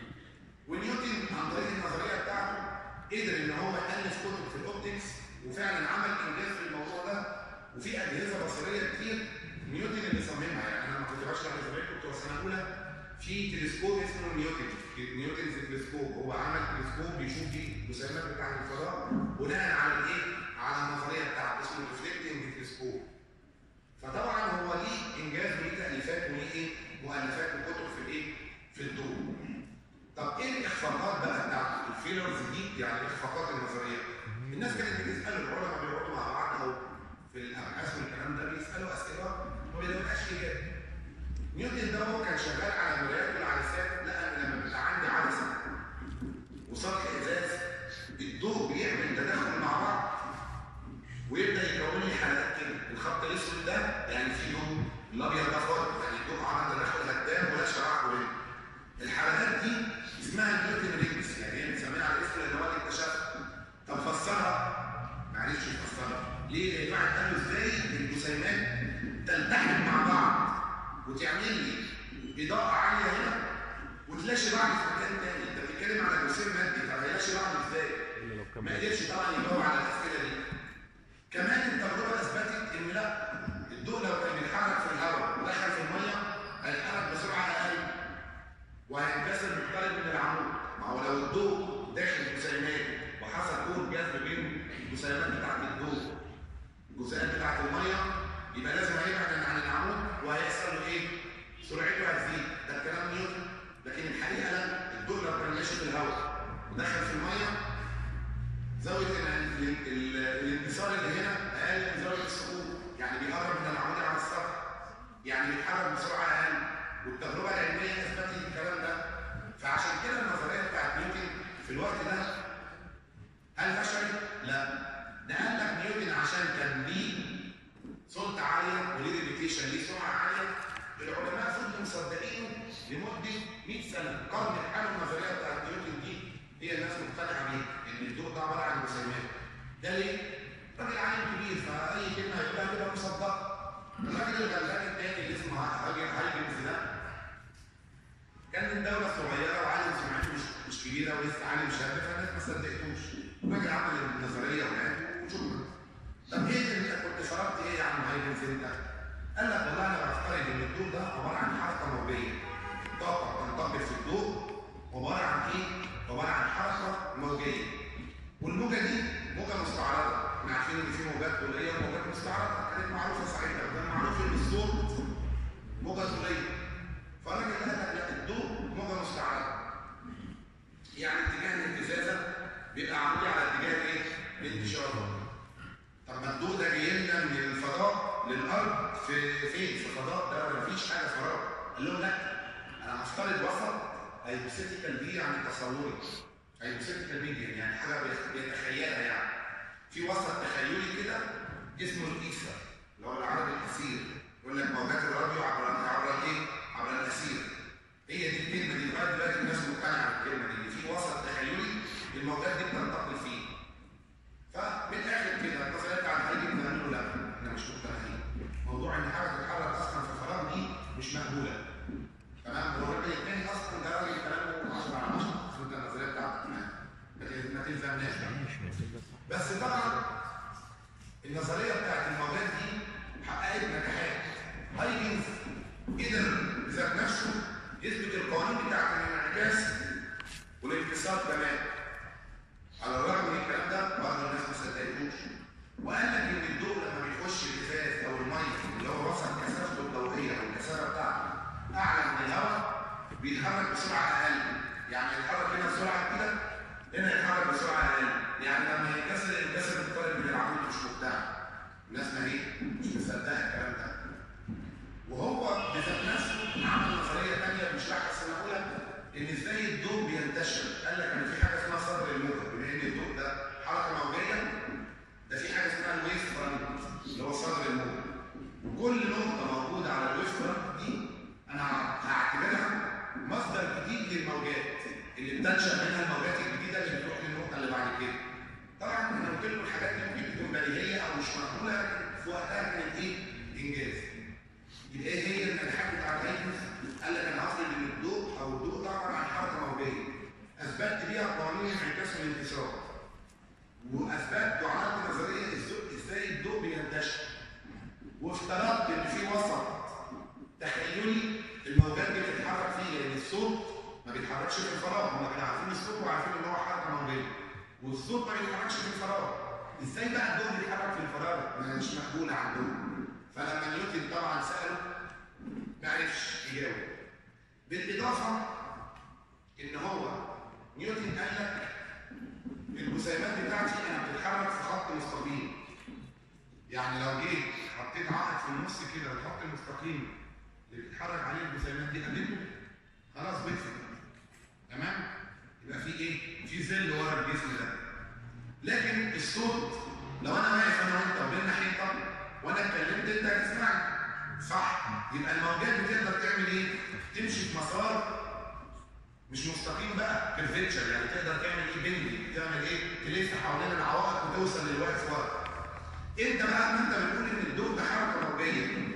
ونيوتن عن طريق النظريه بتاعته قدر ان هو يالف كتب في الاوبتكس وفعلا عمل انجاز في الموضوع ده وفي اجهزه بصريه كتير نيوتن اللي صممها يعني انا ما كنت بشرح زمان كنت في سنه اولى في تلسكوب اسمه نيوتن نيوتن تلسكوب هو عمل تلسكوب بيشوف فيه الجسيمات بتاع الفضاء بناء على الايه؟ على النظريه بتاعته اسمه ريفلكتنج تلسكوب فطبعا هو ليه انجاز وليه تاليفات وليه ايه؟ مؤلفات وكتب في الايه؟ في الضوء طب ايه الاخفاقات بقى بتاعت الفيلرز دي يعني الاخفاقات النظريه الناس كانت بتسال العلماء بيقعدوا مع بعض او في الابحاث والكلام ده بيسالوا اسئله ما بيلاقوش اجابه نيوتن ده هو كان شغال على مرايات والعدسات لقى ان لما بيبقى عندي عدسه وسطح ازاز الضوء بيعمل تداخل مع بعض ويبدا يكون لي حلقات كده الخط الاسود ده يعني في ضوء الابيض ده فاضي يعني الضوء عمل تداخل هدام ولا شراع كلنا الحلقات دي اسمها نيوتن رينجز يعني هي بنسميها على اسم لان هو اللي اكتشفها طب فسرها معلش فسرها ليه؟ لان واحد قال له ازاي الجسيمات تلتحم مع بعض وتعمل لي اضاءه عاليه هنا وتلاشي بعض في مكان تاني انت بتتكلم على جسيم مادي طب هيلاشي بعض ازاي؟ إلا لو كان ما قدرش طبعا يجاوب على الاسئله دي كمان التجربه اثبتت ان لا الضوء لو كان بيتحرك في الهواء ودخل في الميه هيتحرك بسرعه اقل وهينكسر مقترب من العمود ما هو لو الضوء داخل جسيمات وحصل قوه جذب بين الجسيمات بتاعت الضوء الجزيئات بتاعت الميه يبقى لازم هيبعد عن العمود وهيحصل له ايه؟ سرعته هتزيد ده الكلام نيوتن لكن الحقيقه لا الضوء لو كان ماشي في الهواء ودخل في الميه زاويه ال- ال- ال- الانتصار اللي هنا اقل من زاويه السقوط يعني بيقرب من العمود على السطح يعني بيتحرك بسرعه اقل والتجربه العلميه اثبتت الكلام ده فعشان كده النظريه بتاعت نيوتن في الوقت ده هل فشلت؟ لا ده قال لك نيوتن عشان كان ليه سلطه عاليه وليه ريبيتيشن ليه سرعه عاليه العلماء فضلوا مصدقينه لمده 100 سنه قرن بحاله النظريه بتاعت نيوتن دي هي الناس مقتنعه بيها ان الضوء ده عباره عن جسيمات ده ليه؟ راجل عالم كبير فاي كلمه هيقولها تبقى مصدقه الراجل الغلبان التاني اللي اسمه هاجر هايجنز ده كان من دوله صغيره وعالم سمعته مش مش كبيره ولسه عالم شاب فالناس ما صدقتوش الراجل عمل النظريه ومات وشكرا طب ايه اللي انت كنت فرضت ايه يا عم هايجنز انت؟ قال لك والله انا بفترض ان الضوء ده عباره عن حركه موجيه طاقه تنتقل في الضوء عباره عن ايه؟ عباره عن حركه موجيه والموجه دي موجه مستعرضه احنا عارفين ان في موجات طوليه وموجات مستعرضه كانت معروفه ساعتها وكان معروف ان الصوت موجه طوليه فالراجل قال لك لا الضوء موجه مستعرضه يعني اتجاه الانتزازه بيبقى عمودي على اتجاه ايه؟ الانتشار طب ما الضوء ده جاي لنا من الفضاء للارض في فين؟ في فضاء ده مفيش حاجه فراغ قال لهم لا انا هفترض وسط هيبوثيتيكال دي يعني تصوري هيبوثيتيكال ميديم يعني حاجه بيت- بيتخيلها يعني في وسط تخيلي كده اسمه الايثر اللي هو العربي الاثير يقول لك موجات الراديو عبر عبر الايه؟ عبر الاثير هي دي الكلمه دي لغايه دلوقتي الناس مقتنعه بالكلمه دي ان في وسط تخيلي الموجات دي بتنتقل فيه فمن الاخر كده النظريه بتاعت هايجن قالوا له لا احنا مش مقتنعين موضوع ان حاجه تتحرك اصلا في الفراغ دي مش مقبوله تمام هو الراجل الثاني اصلا ده راجل كلامه 10 على 10 المفروض النظريه بتاعتك ما ما- ما تلزمناش بس طبعا النظريه بتاعت الموجات دي حققت نجاحات هايجنز قدر بذات نفسه يثبت القوانين بتاعت الانعكاس والانكسار كمان على الرغم من الكلام ده بعض الناس ما صدقتوش وقال لك ان الضوء لما بيخش الازاز او الميه اللي هو وصل كثافته الضوئيه او الكثافه بتاعته اعلى من الهواء بيتحرك بسرعه اقل يعني يتحرك هنا بسرعه كده هنا يتحرك بسرعه اقل يعني لما ينكسر ينكسر بالطالب من العمود مش مقتنع الناس ما هي مش مصدقه الكلام ده وهو بذات نفسه عمل نظريه ثانيه بيشرحها السنه الاولى ان ازاي الضوء بينتشر قال لك ان في حاجه اسمها صدر الموجه بما ان الضوء ده حركه موجيه ده في حاجه اسمها الويف فرونت اللي هو صدر الموجه كل نقطه موجوده على الويف فرونت تنشا منها الموجات الجديده اللي بتروح للنقطه اللي بعد كده طبعا انا قلت لكم الحاجات دي ممكن تكون بديهيه او مش معقوله في وقتها كانت ايه انجاز يبقى ايه هي النجاحات بتاع الهيكلز قال لك انا هفرض ان الضوء او الضوء ده عباره عن حركه موجيه اثبتت بيها قوانين انعكاس الانتشار واثبتت وعملت نظريه الضوء- ازاي الضوء بينتشر وافترضت ان في وسط تخيلي الموجات دي بتتحرك فيه لان الصوت ما بيتحركش في الفراغ هم كانوا عارفين الصوت وعارفين ان هو حركه موجيه والصوت ما بيتحركش في الفراغ ازاي بقى الضوء بيتحرك في الفراغ ما مش مقبول عندهم فلما نيوتن طبعا ساله ما عرفش يجاوب بالاضافه ان هو نيوتن قال لك الجسيمات بتاعتي انا بتتحرك في خط مستقيم يعني لو جيت حطيت عقد في النص كده الخط المستقيم اللي بيتحرك عليه الجسيمات دي قابلته خلاص بيكسب تمام يبقى في ايه في ظل ورا الجسم ده لكن الصوت لو انا واقف انا وانت وبيننا حيطه وانا اتكلمت انت هتسمعني صح يبقى الموجات بتقدر تعمل ايه تمشي في مسار مش مستقيم بقى كيرفيتشر يعني تقدر تعمل ايه بندنج تعمل ايه تلف حوالين العوائق وتوصل للواقف ورا انت بقى ما انت بتقول ان الضوء ده حركه موجيه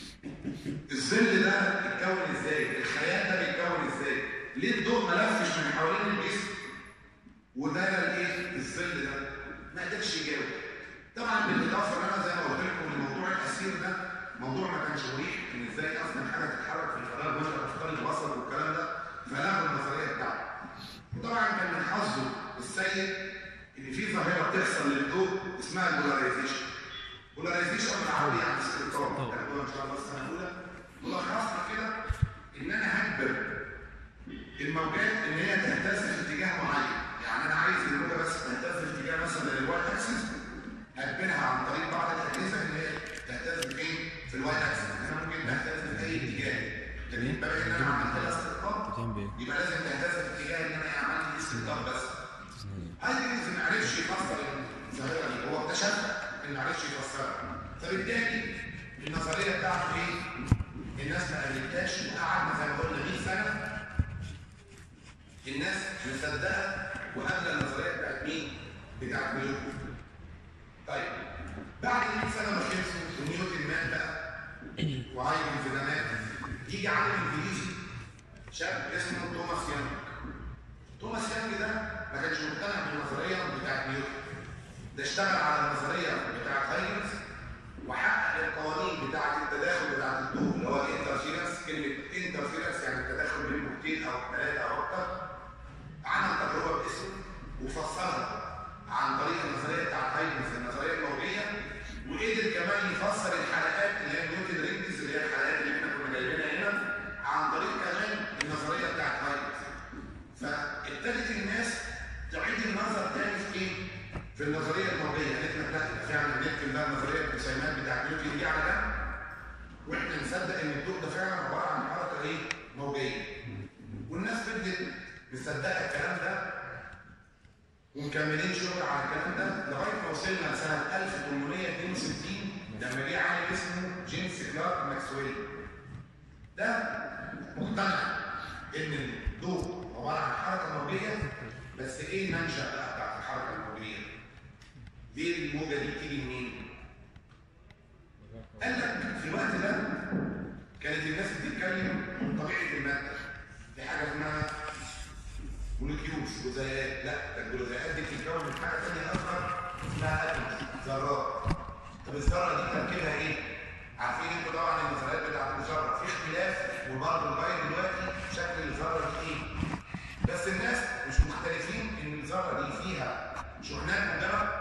الظل ده بيتكون ازاي الخيال ده بيتكون ازاي ليه الضوء ما لفش من حوالين الجسم وده الايه الظل ده ما قدرش يجاوب طبعا بالاضافه ان انا زي ما قلت لكم الموضوع الاسير ده موضوع ما كانش مريح ان ازاي اصلا حاجه تتحرك في الفراغ وانت تختار الوسط والكلام ده فلغوا النظريه بتاعته وطبعا كان من حظه السيء ان في ظاهره بتحصل للضوء اسمها البولاريزيشن بولاريزيشن بالعربي يعني استقطاب هتاخدوها ان شاء الله السنه الاولى ملخصها كده ان انا هجبر الموجات ان هي تهتز في اتجاه معين يعني انا عايز الموجه بس تهتز في اتجاه مثلا الوايت اكسس هجبرها عن طريق بعض الاجهزه ان هي تهتز فين في الوايت اكسس انا ممكن تهتز في اي اتجاه لكن بما ان انا عملت لها استقطاب بتعمل بايه؟ يبقى لازم تهتز في اتجاه ان انا عملت لي استقطاب بس هايجنز ما عرفش يفسر الظاهره دي هو اكتشفها لكن ما عرفش يفسرها فبالتالي النظريه بتاعته ايه؟ الناس ما قابلتهاش وقعدنا زي ما قلنا 100 سنه الناس مصدقه وقابله النظريه بتاعت مين؟ بتاعت نيوتن. طيب بعد 100 سنه ما خلصوا ونيوتن مات بقى وهايجنز ده مات يجي عالم انجليزي شاب اسمه توماس يانج توماس يانج ده ما كانش مقتنع بالنظريه بتاعت نيوتن ده اشتغل على النظريه بتاعت هايجنز وحقق القوانين بتاعت التداخل بتاعت الضوء اللي هو الانترفيرنس كلمه انترفيرنس يعني التداخل بين موجتين او ثلاثه او اكثر عمل تجربه باسمه وفسرها عن طريق النظريه بتاعت هايجنز النظريه الموجيه وقدر كمان يفسر الحلقات اللي هي نيوتن رينجز اللي هي الحلقات اللي احنا كنا جايبينها هنا عن طريق كمان النظريه بتاعت هايجنز فابتدت الناس تعيد النظر تاني في ايه؟ في النظريه الموجيه قالت لك لا فعلا نركن بقى نظريه الجسيمات بتاعت نيوتن دي على جنب واحنا نصدق ان الضوء ده فعلا عباره عن حركه ايه؟ موجيه والناس فضلت مصدقه الكلام ده ومكملين شغل على الكلام ده لغايه ما وصلنا لسنه 1862 لما جه عالم اسمه جيمس كلارك ماكسويل ده مقتنع ان الضوء عباره عن حركه موجيه بس ايه المنشا بقى بتاعت الحركه الموجيه؟ ليه الموجه دي بتيجي منين؟ قال لك في الوقت ده كانت الناس بتتكلم عن طبيعه الماده في حاجه اسمها موليكيولز جزيئات لا ده الجزيئات دي بتتكون من حاجه ثانيه اصغر اسمها اتومز ذرات طب الذره دي تركيبها ايه؟ عارفين انتوا طبعا النظريات بتاعت الذره في اختلاف وبرضه لغايه دلوقتي شكل الذره دي ايه؟ بس الناس مش مختلفين ان الذره دي فيها شحنات موجبه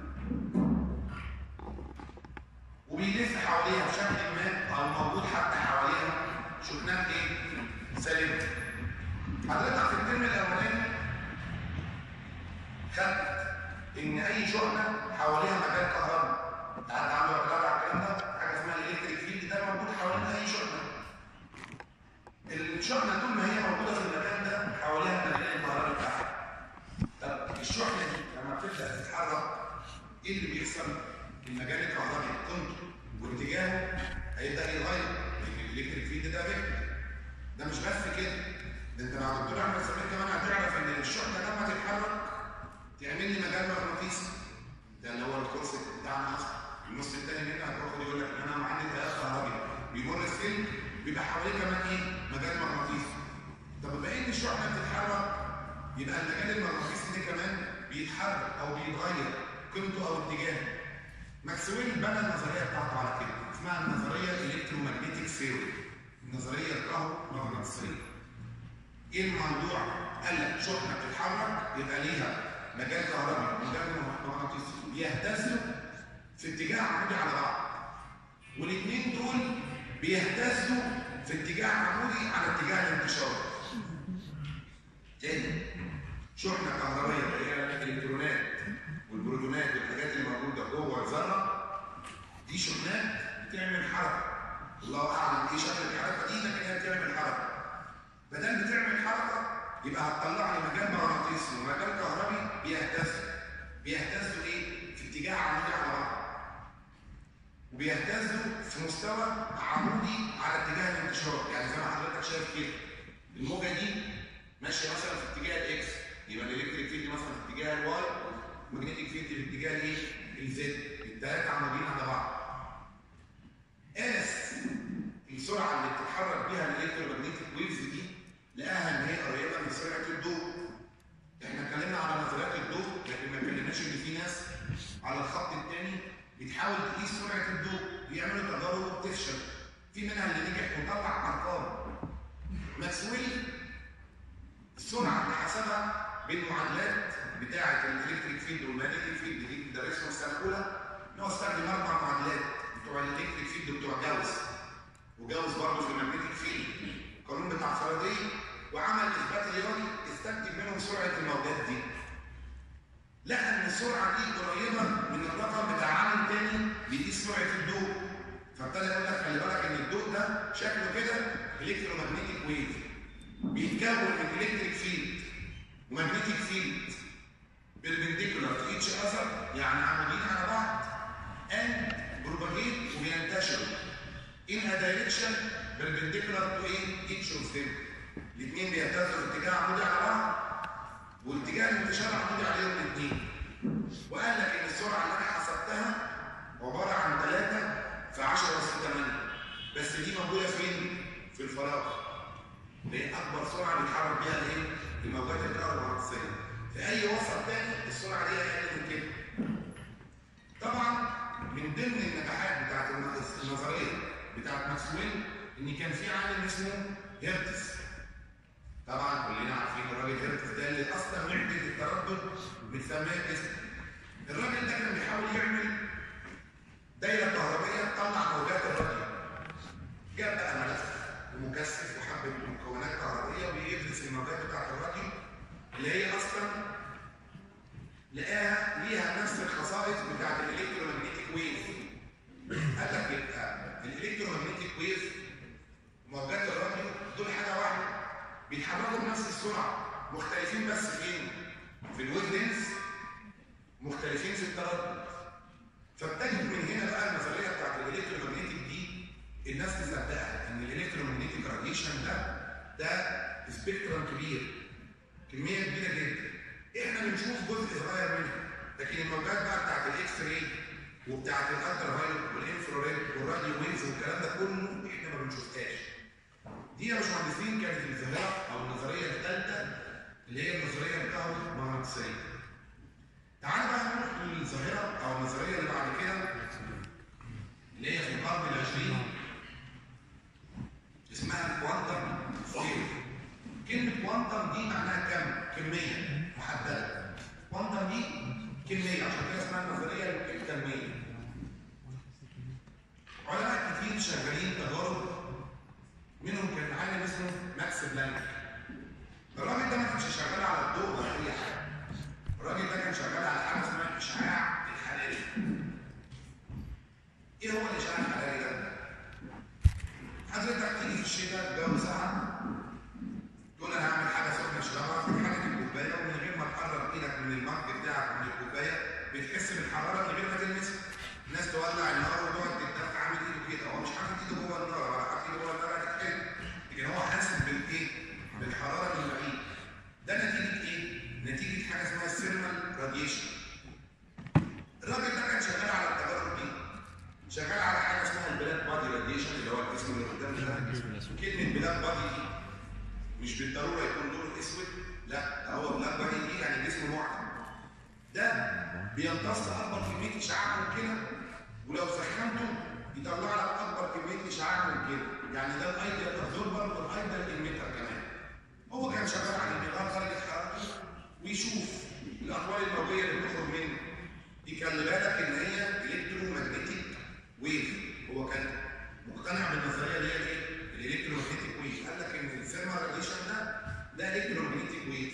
وبيلف حواليها بشكل ما او موجود حتى حواليها شحنات ايه؟ سالبه حضرتك في الترم الاولاني خدت ان اي شحنه حواليها مجال كهرباء قعدت عامل وكلاء على الكلام ده حاجه اسمها الالكتريك فيلد ده موجود حوالين اي شحنه الشحنه طول ما هي موجوده في المكان ده حواليها المجال الكهربي بتاعها طب الشحنه دي لما بتبدا تتحرك ايه اللي بيحصل؟ المجال الكهربي قيمته واتجاهه هيبدا يتغير لان الالكتريك فيلد ده فيكتور ده مش بس كده ده انت مع الدكتور احمد سمير كمان هتعرف ان الشحنه لما تتحرك تعمل لي مجال مغناطيسي ده اللي هو الكورس بتاعنا اصلا النص الثاني منها هتاخد يقول لك ان انا عندي تيار كهربي بيمر السلك بيبقى حواليه كمان ايه؟ مجال مغناطيسي طب بما ان الشحنه بتتحرك يبقى المجال المغناطيسي ده كمان بيتحرك او بيتغير قيمته او اتجاهه ماكسويل بنى النظريه بتاعته على كده اسمها النظريه الالكترومagnetic ثيوري النظريه الكهرومغناطيسيه ايه الموضوع؟ قال لك شحنه بتتحرك يبقى ليها مجال كهربي ومجال مغناطيسي بيهتزوا في اتجاه عمودي على بعض والاثنين دول بيهتزوا في اتجاه عمودي على اتجاه الانتشار تاني شحنه كهربائيه اللي هي الالكترونات والبروتونات والحاجات اللي موجوده جوه الذره دي شحنات بتعمل حركه الله اعلم ايه شكل الحركه دي لكن هي بتعمل حركه ما دام بتعمل حركه يبقى هتطلع لي مجال مغناطيسي ومجال كهربي بيهتزوا بيهتزوا ايه؟ في اتجاه عمودي على بعض وبيهتزوا في مستوى عمودي على اتجاه الانتشار يعني زي ما حضرتك شايف كده الموجه دي ماشيه مثلا في اتجاه الاكس يبقى الالكتريك فيلد مثلا في اتجاه الواي والمagnetic فيلد في اتجاه الايه؟ الزد الثلاثه عموديين على بعض قاس السرعه اللي بتتحرك بيها الالكترومagnetic ويفز دي لقاها ان هي قريبه من سرعه الضوء احنا اتكلمنا على نظريات الضوء لكن ما اتكلمناش ان في ناس على الخط الثاني بتحاول تقيس سرعه الضوء بيعملوا تجارب وبتفشل في منها اللي نجح وطلع ارقام ماكسويل السرعه اللي حسبها بالمعادلات بتاعه الالكتريك فيلد والمagnetic فيلد دي بندرسها السنه الاولى ان هو استخدم اربع معادلات بتوع الالكتريك فيلد بتوع جاوس وجاوس برضه في المagnetic فيلد القانون بتاع فاراداي وعمل اثبات رياضي استنتج منهم سرعه الموجات دي لقى ان السرعه دي قريبه من الرقم بتاع عالم تاني بيقيس سرعه الضوء فابتدى يقول لك خلي بالك ان الضوء ده شكله كده الكترومagnetic ويف بيتكون من الكتريك فيلد ومagnetic فيلد بيربنديكولار تو ايتش اذر يعني عمودين على بعض and propagate وبينتشروا in a direction perpendicular to ايه each of them الاثنين بيهتزوا في اتجاه عمودي على بعض واتجاه الانتشار عمودي عليهم الاثنين وقال لك ان السرعه اللي انا حسبتها عباره عن 3 في 10 اس 8 بس دي موجوده فين؟ في الفراغ اللي هي اكبر سرعه بيتحرك بيها الايه؟ الموجات الكهرومغناطيسيه في اي وسط تاني السرعه دي اقل من كده طبعا من ضمن النجاحات بتاعت النظريه بتاعت ماكسويل ان كان في عالم اسمه هيرتز طبعا كلنا عارفين الراجل هيرتز ده اللي اصلا وحده التردد بنسميها اسم الراجل ده كان بيحاول يعمل دايره كهربائيه تطلع موجات الراديو جاب بقى ملف ومكثف وحبه مكونات كهربائيه وبيدرس الموجات بتاعت الراديو اللي هي اصلا لقاها ليها نفس الخصائص بتاعت الالكترومagnetic ويف قال لك يبقى الالكترومagnetic ويف موجات الراديو دول حاجه واحده بيتحركوا بنفس السرعه مختلفين بس فين؟ في الويف لينز مختلفين في التردد فابتدت من هنا بقى النظريه بتاعت الالكترومagnetic دي الناس تصدقها ان الالكترومagnetic راديشن ده ده سبيكترم كبير كميه كبيره جدا احنا بنشوف جزء صغير منها لكن الموجات بقى بتاعت الاكس راي وبتاعت الالترا فايلوت والانفراريد والراديو وينز والكلام ده كله احنا ما بنشوفهاش دي يا باشمهندسين كانت الظاهره او النظريه الثالثه اللي هي النظريه الكهرومغناطيسيه تعال بقى نروح للظاهره او النظريه اللي بعد كده اللي هي في القرن العشرين اسمها الكوانتم ثيوري كلمه كوانتم دي معناها كم كميه محدده كوانتم دي كميه عشان كده اسمها النظريه الكميه علماء كتير شغالين تجارب منهم كان عالم اسمه ماكس بلانك الراجل ده ما كانش شغال على الضوء ولا اي حاجه الراجل ده كان شغال على حاجه اسمها الاشعاع الحراري ايه هو الاشعاع الحراري ده؟ حضرتك تيجي في الشتاء الجو ساعه تقول انا هعمل حاجه سخنه اشربها في حاجه الكوبايه ومن غير ما تقرب ايدك من المج بتاعك من الكوبايه بتحس بالحراره من غير ما تلمسها الناس تولع النار وتقعد تتدفى عامل ايده كده هو مش حاطط ايده جوه النار ولا حاطط ايده جوه النار هتتحرق لكن هو حاسس بالايه؟ بالحراره من بعيد ده نتيجه ايه؟ كلمه بلاك بادي دي مش بالضروره يكون لونه اسود لا ده هو بلاك بادي دي يعني جسم معدم ده بيمتص اكبر كميه اشعاع ممكنه ولو سخنته يطلع لك اكبر كميه اشعاع ممكنه يعني ده الايديال ابزوربر والايديال ايميتر كمان هو كان شغال على النظام درجه حرارته ويشوف الاقوال الموجيه اللي بتخرج منه دي خلي بالك ان هي الكترو ماجنتيك ويف هو كان مقتنع بالنظريه اللي هي ايه؟ الالكترو ماجنتيك ويف قال لك ان الثيرمال راديشن ده ده الكترو ماجنتيك ويف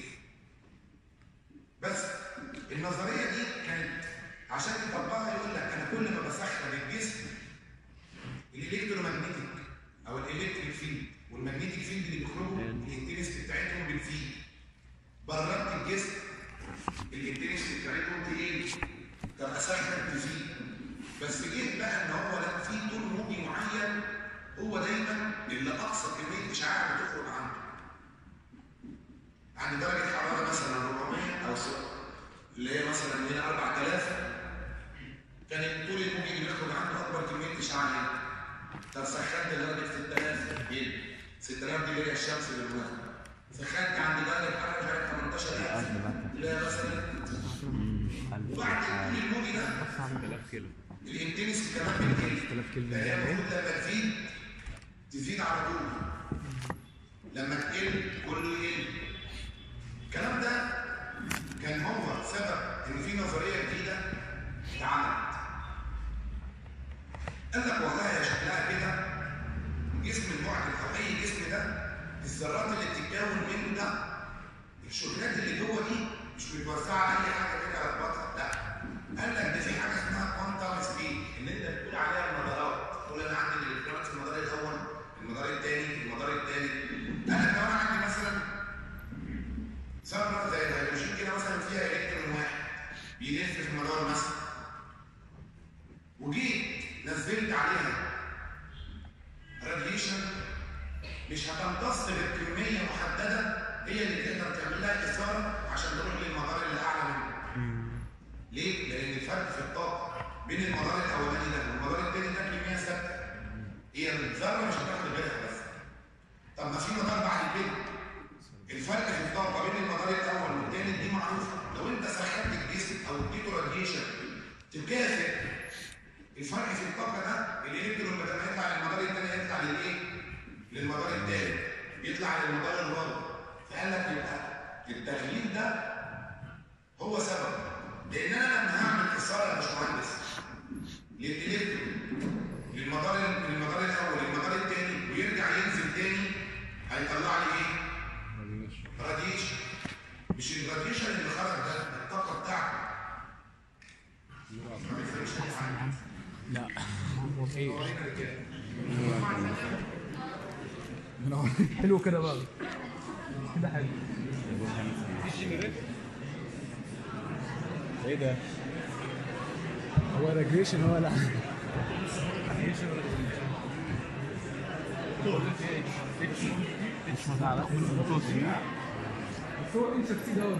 بس النظريه دي كانت عشان تطبقها يقول لك انا كل ما بسخن الجسم الالكترو ماجنتيك او الالكتريك فيلد والماجنتيك فيلد اللي بيخرجوا الانتنستي بتاعتهم بتزيد بردت الجسم الانتنستي بتاعتهم تقل طب اسخن تزيد بس جيت بقى ان هو لا في طول موجي معين هو دايما اللي اقصى كميه اشعاع بتخرج عنده عند درجه حراره مثلا 400 او سو- اللي هي مثلا هنا 4000 كان الطول الموجي اللي بيخرج عنده اكبر كميه اشعاع هنا طب سخنت لدرجه 6000 جيل 6000 دي اللي هي الشمس بالمناسبه سخنت عند درجه حراره مش عارف 18000 اللي هي مثلا وبعد الطول الموجي ده 6000 كيلو الانتنس كمان بتقل 6000 كلمة فهي يعني المفروض لما تزيد تزيد على طول لما تقل كله يقل الكلام ده كان هو سبب ان في نظريه جديده اتعملت قال لك والله يا شكلها كده جسم المعدن او اي جسم ده الذرات اللي بتتكون منه ده الشغلات اللي جوه دي مش متوزعه على اي حاجه كده ربطها لا قال لك ده في حاجه اسمها كوانتم سبيد ان انت بتقول عليها المدارات تقول انا عندي الالكترونات في المدار الاول المدار الثاني المدار الثالث انا كمان عندي مثلا ذره زي الهيدروجين كده مثلا فيها الكترون واحد بيلف في المدار مثلا وجيت نزلت عليها راديشن مش هتمتص غير كميه محدده هي اللي تقدر تعمل لها اثاره عشان تروح للمدار اللي اعلى منه. ليه؟ لان الفرق في الطاقه بين المدار الاولاني ده والمدار الثاني ده كميه ثابته. هي الذره مش هتاخد بالها بس. طب ما في مدار بعد كده. الفرق في الطاقه بين المدار الاول والثاني دي معروفه. لو انت سخنت الجسم او اديته راديشن تكافئ الفرق في الطاقه ده الالكترون بدل ما يطلع للمدار الثاني يطلع للايه؟ للمدار الثالث يطلع للمدار الرابع فقال لك يبقى التغيير ده هو سبب لان انا لما هعمل اثاره يا باشمهندس للالكترون للمدار للمدار الاول للمدار الثاني ويرجع ينزل تاني هيطلع لي ايه؟ راديشن مش الراديشن اللي خرج ده الطاقه بتاعته ما بيفرقش اي حاجه لا ايه ورينا الرجاله منور. حلو كده بقى كده حلو ايه ده هو ريجريشن هو لا مش هتعرف بس هو انت بتيجي هو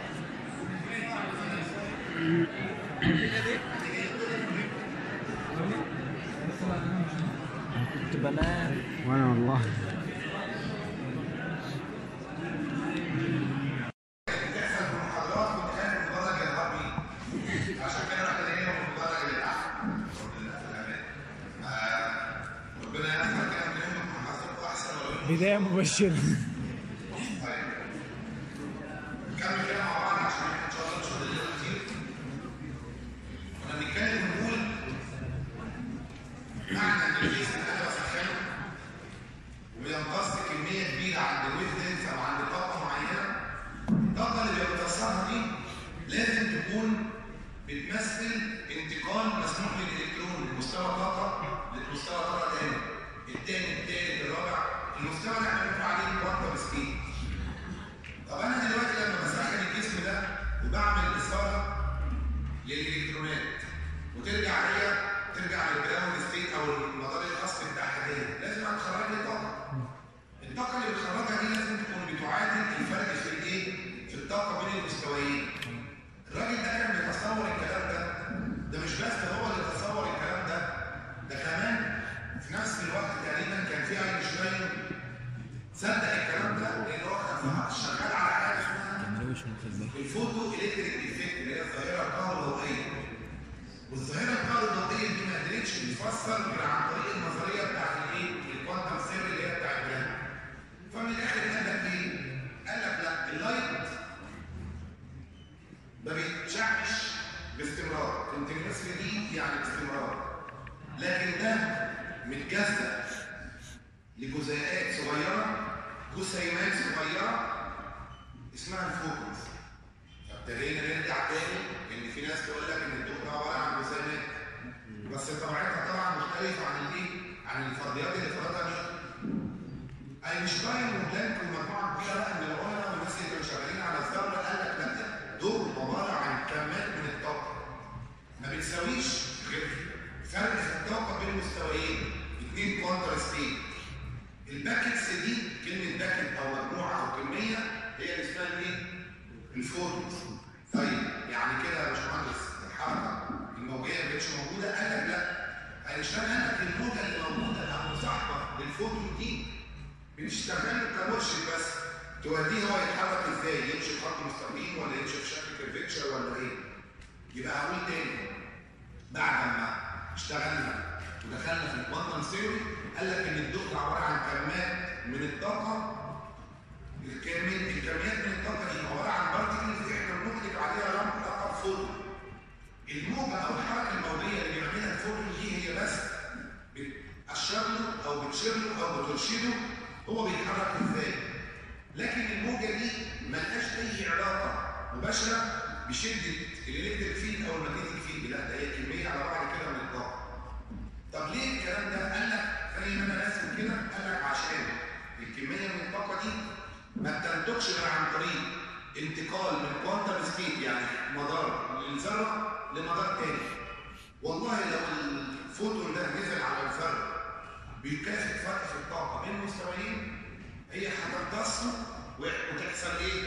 كنت بنام وانا والله بتحصل في المحاضرات كنت خايف من المدرج اللي هرب بيه عشان كده رحت جايين من المدرج اللي تحت ربنا في الامان آه، ربنا يسر كده من يوم محاضرتكم احسن ولو يوم بداية مبشرة طيب نكمل كده مع بعض عشان احنا ان شاء الله مش فاضل لنا كتير كنا بنتكلم ونقول معنى ان الجسم انا بسخنه وبيمتص كميه كبيره عند الويف لينث او عند طاقه معينه الطاقه اللي بيمتصها دي لازم تكون بتمثل انتقال مسموح للالكترون من مستوى طاقه لمستوى طاقه تاني التاني التالت الرابع المستوى اللي احنا بنقول عليه كوانتم سبيد طب انا دلوقتي لما بسخن الجسم ده وبعمل اثاره للالكترونات وترجع هي ترجع للجراوند ستيت او المدار الاصلي بتاعها دي لازم هتخرج لي طاقه الطاقه اللي بتخرجها دي لازم تكون بتعادل الفرق في الايه؟ في الطاقه بين المستويين الراجل ده كان بيتصور الكلام ده ده مش بس هو اللي تصور الكلام ده ده كمان في نفس الوقت تقريبا كان جدا صدق الكلام ده لان هو كان شغال على حاجه اسمها الفوتو الكتريك افكت اللي هي الظاهره الكهروضوئيه والظاهره الكهروضوئيه دي ما قدرتش تتفسر غير عن طريق النظريه بتاعت الايه؟ الكوانتم ثيوري اللي هي بتاعت بلانك فمن الاخر قال لك ايه؟ قال لك لا اللايت ما بيتشعش باستمرار كونتينوسلي دي يعني باستمرار لكن ده متجزأ لجزيئات صغيره جسيمات صغيره اسمها الفوتونز فابتدينا نرجع تاني ان في ناس تقول لك ان الضوء ده عباره عن جسيمات بس طبيعتها طبعا مختلفه عن الايه؟ عن الفرضيات اللي فرضها نيوتن اينشتاين وبلانك ومجموعه كبيره بقى من العلماء والناس اللي كانوا شغالين على الذره قال لك لا دول عباره عن كمات من الطاقه ما بتساويش غير فرق في الطاقه بين مستويين اثنين كوانتر ستيت الباكتس دي كلمه باكت او مجموعه او كميه هي اللي اسمها الايه؟ الفوتونز طيب يعني كده يا باشمهندس الحركه الموجيه ما بقتش موجوده قال لك لا اينشتاين قال لك الموجه اللي موجوده او مصاحبه للفوتون دي بنشتغل كمرشد بس توديه هو يتحرك ازاي يمشي في خط مستقيم ولا يمشي في شكل كيرفيتشر ولا ايه يبقى هقول تاني بعد ما اشتغلنا ودخلنا في الكوانتم ثيوري قال لك ان الضوء ده عباره عن كمات من الطاقه الكميات الكميات من الطاقه دي عباره عن بارتكلز احنا بنطلق عليها رقم لقب فوتون الموجه او الحركه الموجيه اللي بيعملها الفوتون دي هي بس بتأشر له او بتشير له او بترشده هو بيتحرك ازاي لكن الموجه دي ملهاش اي علاقه مباشره بشده الالكتريك فيلد او الماجنتيك فيلد لا ده هي كميه على بعض كده من الطاقه طب ليه الكلام ده قال لك زي ما انا راسم كده قال لك عشان الكميه من الطاقه دي ما بتنتجش غير عن طريق انتقال من كوانتم ستيت يعني مدار للذره لمدار تاني والله لو الفوتون ده نزل على الذره بيكافئ فرق في الطاقه بين مستويين هي هتمتصه وتحصل ايه؟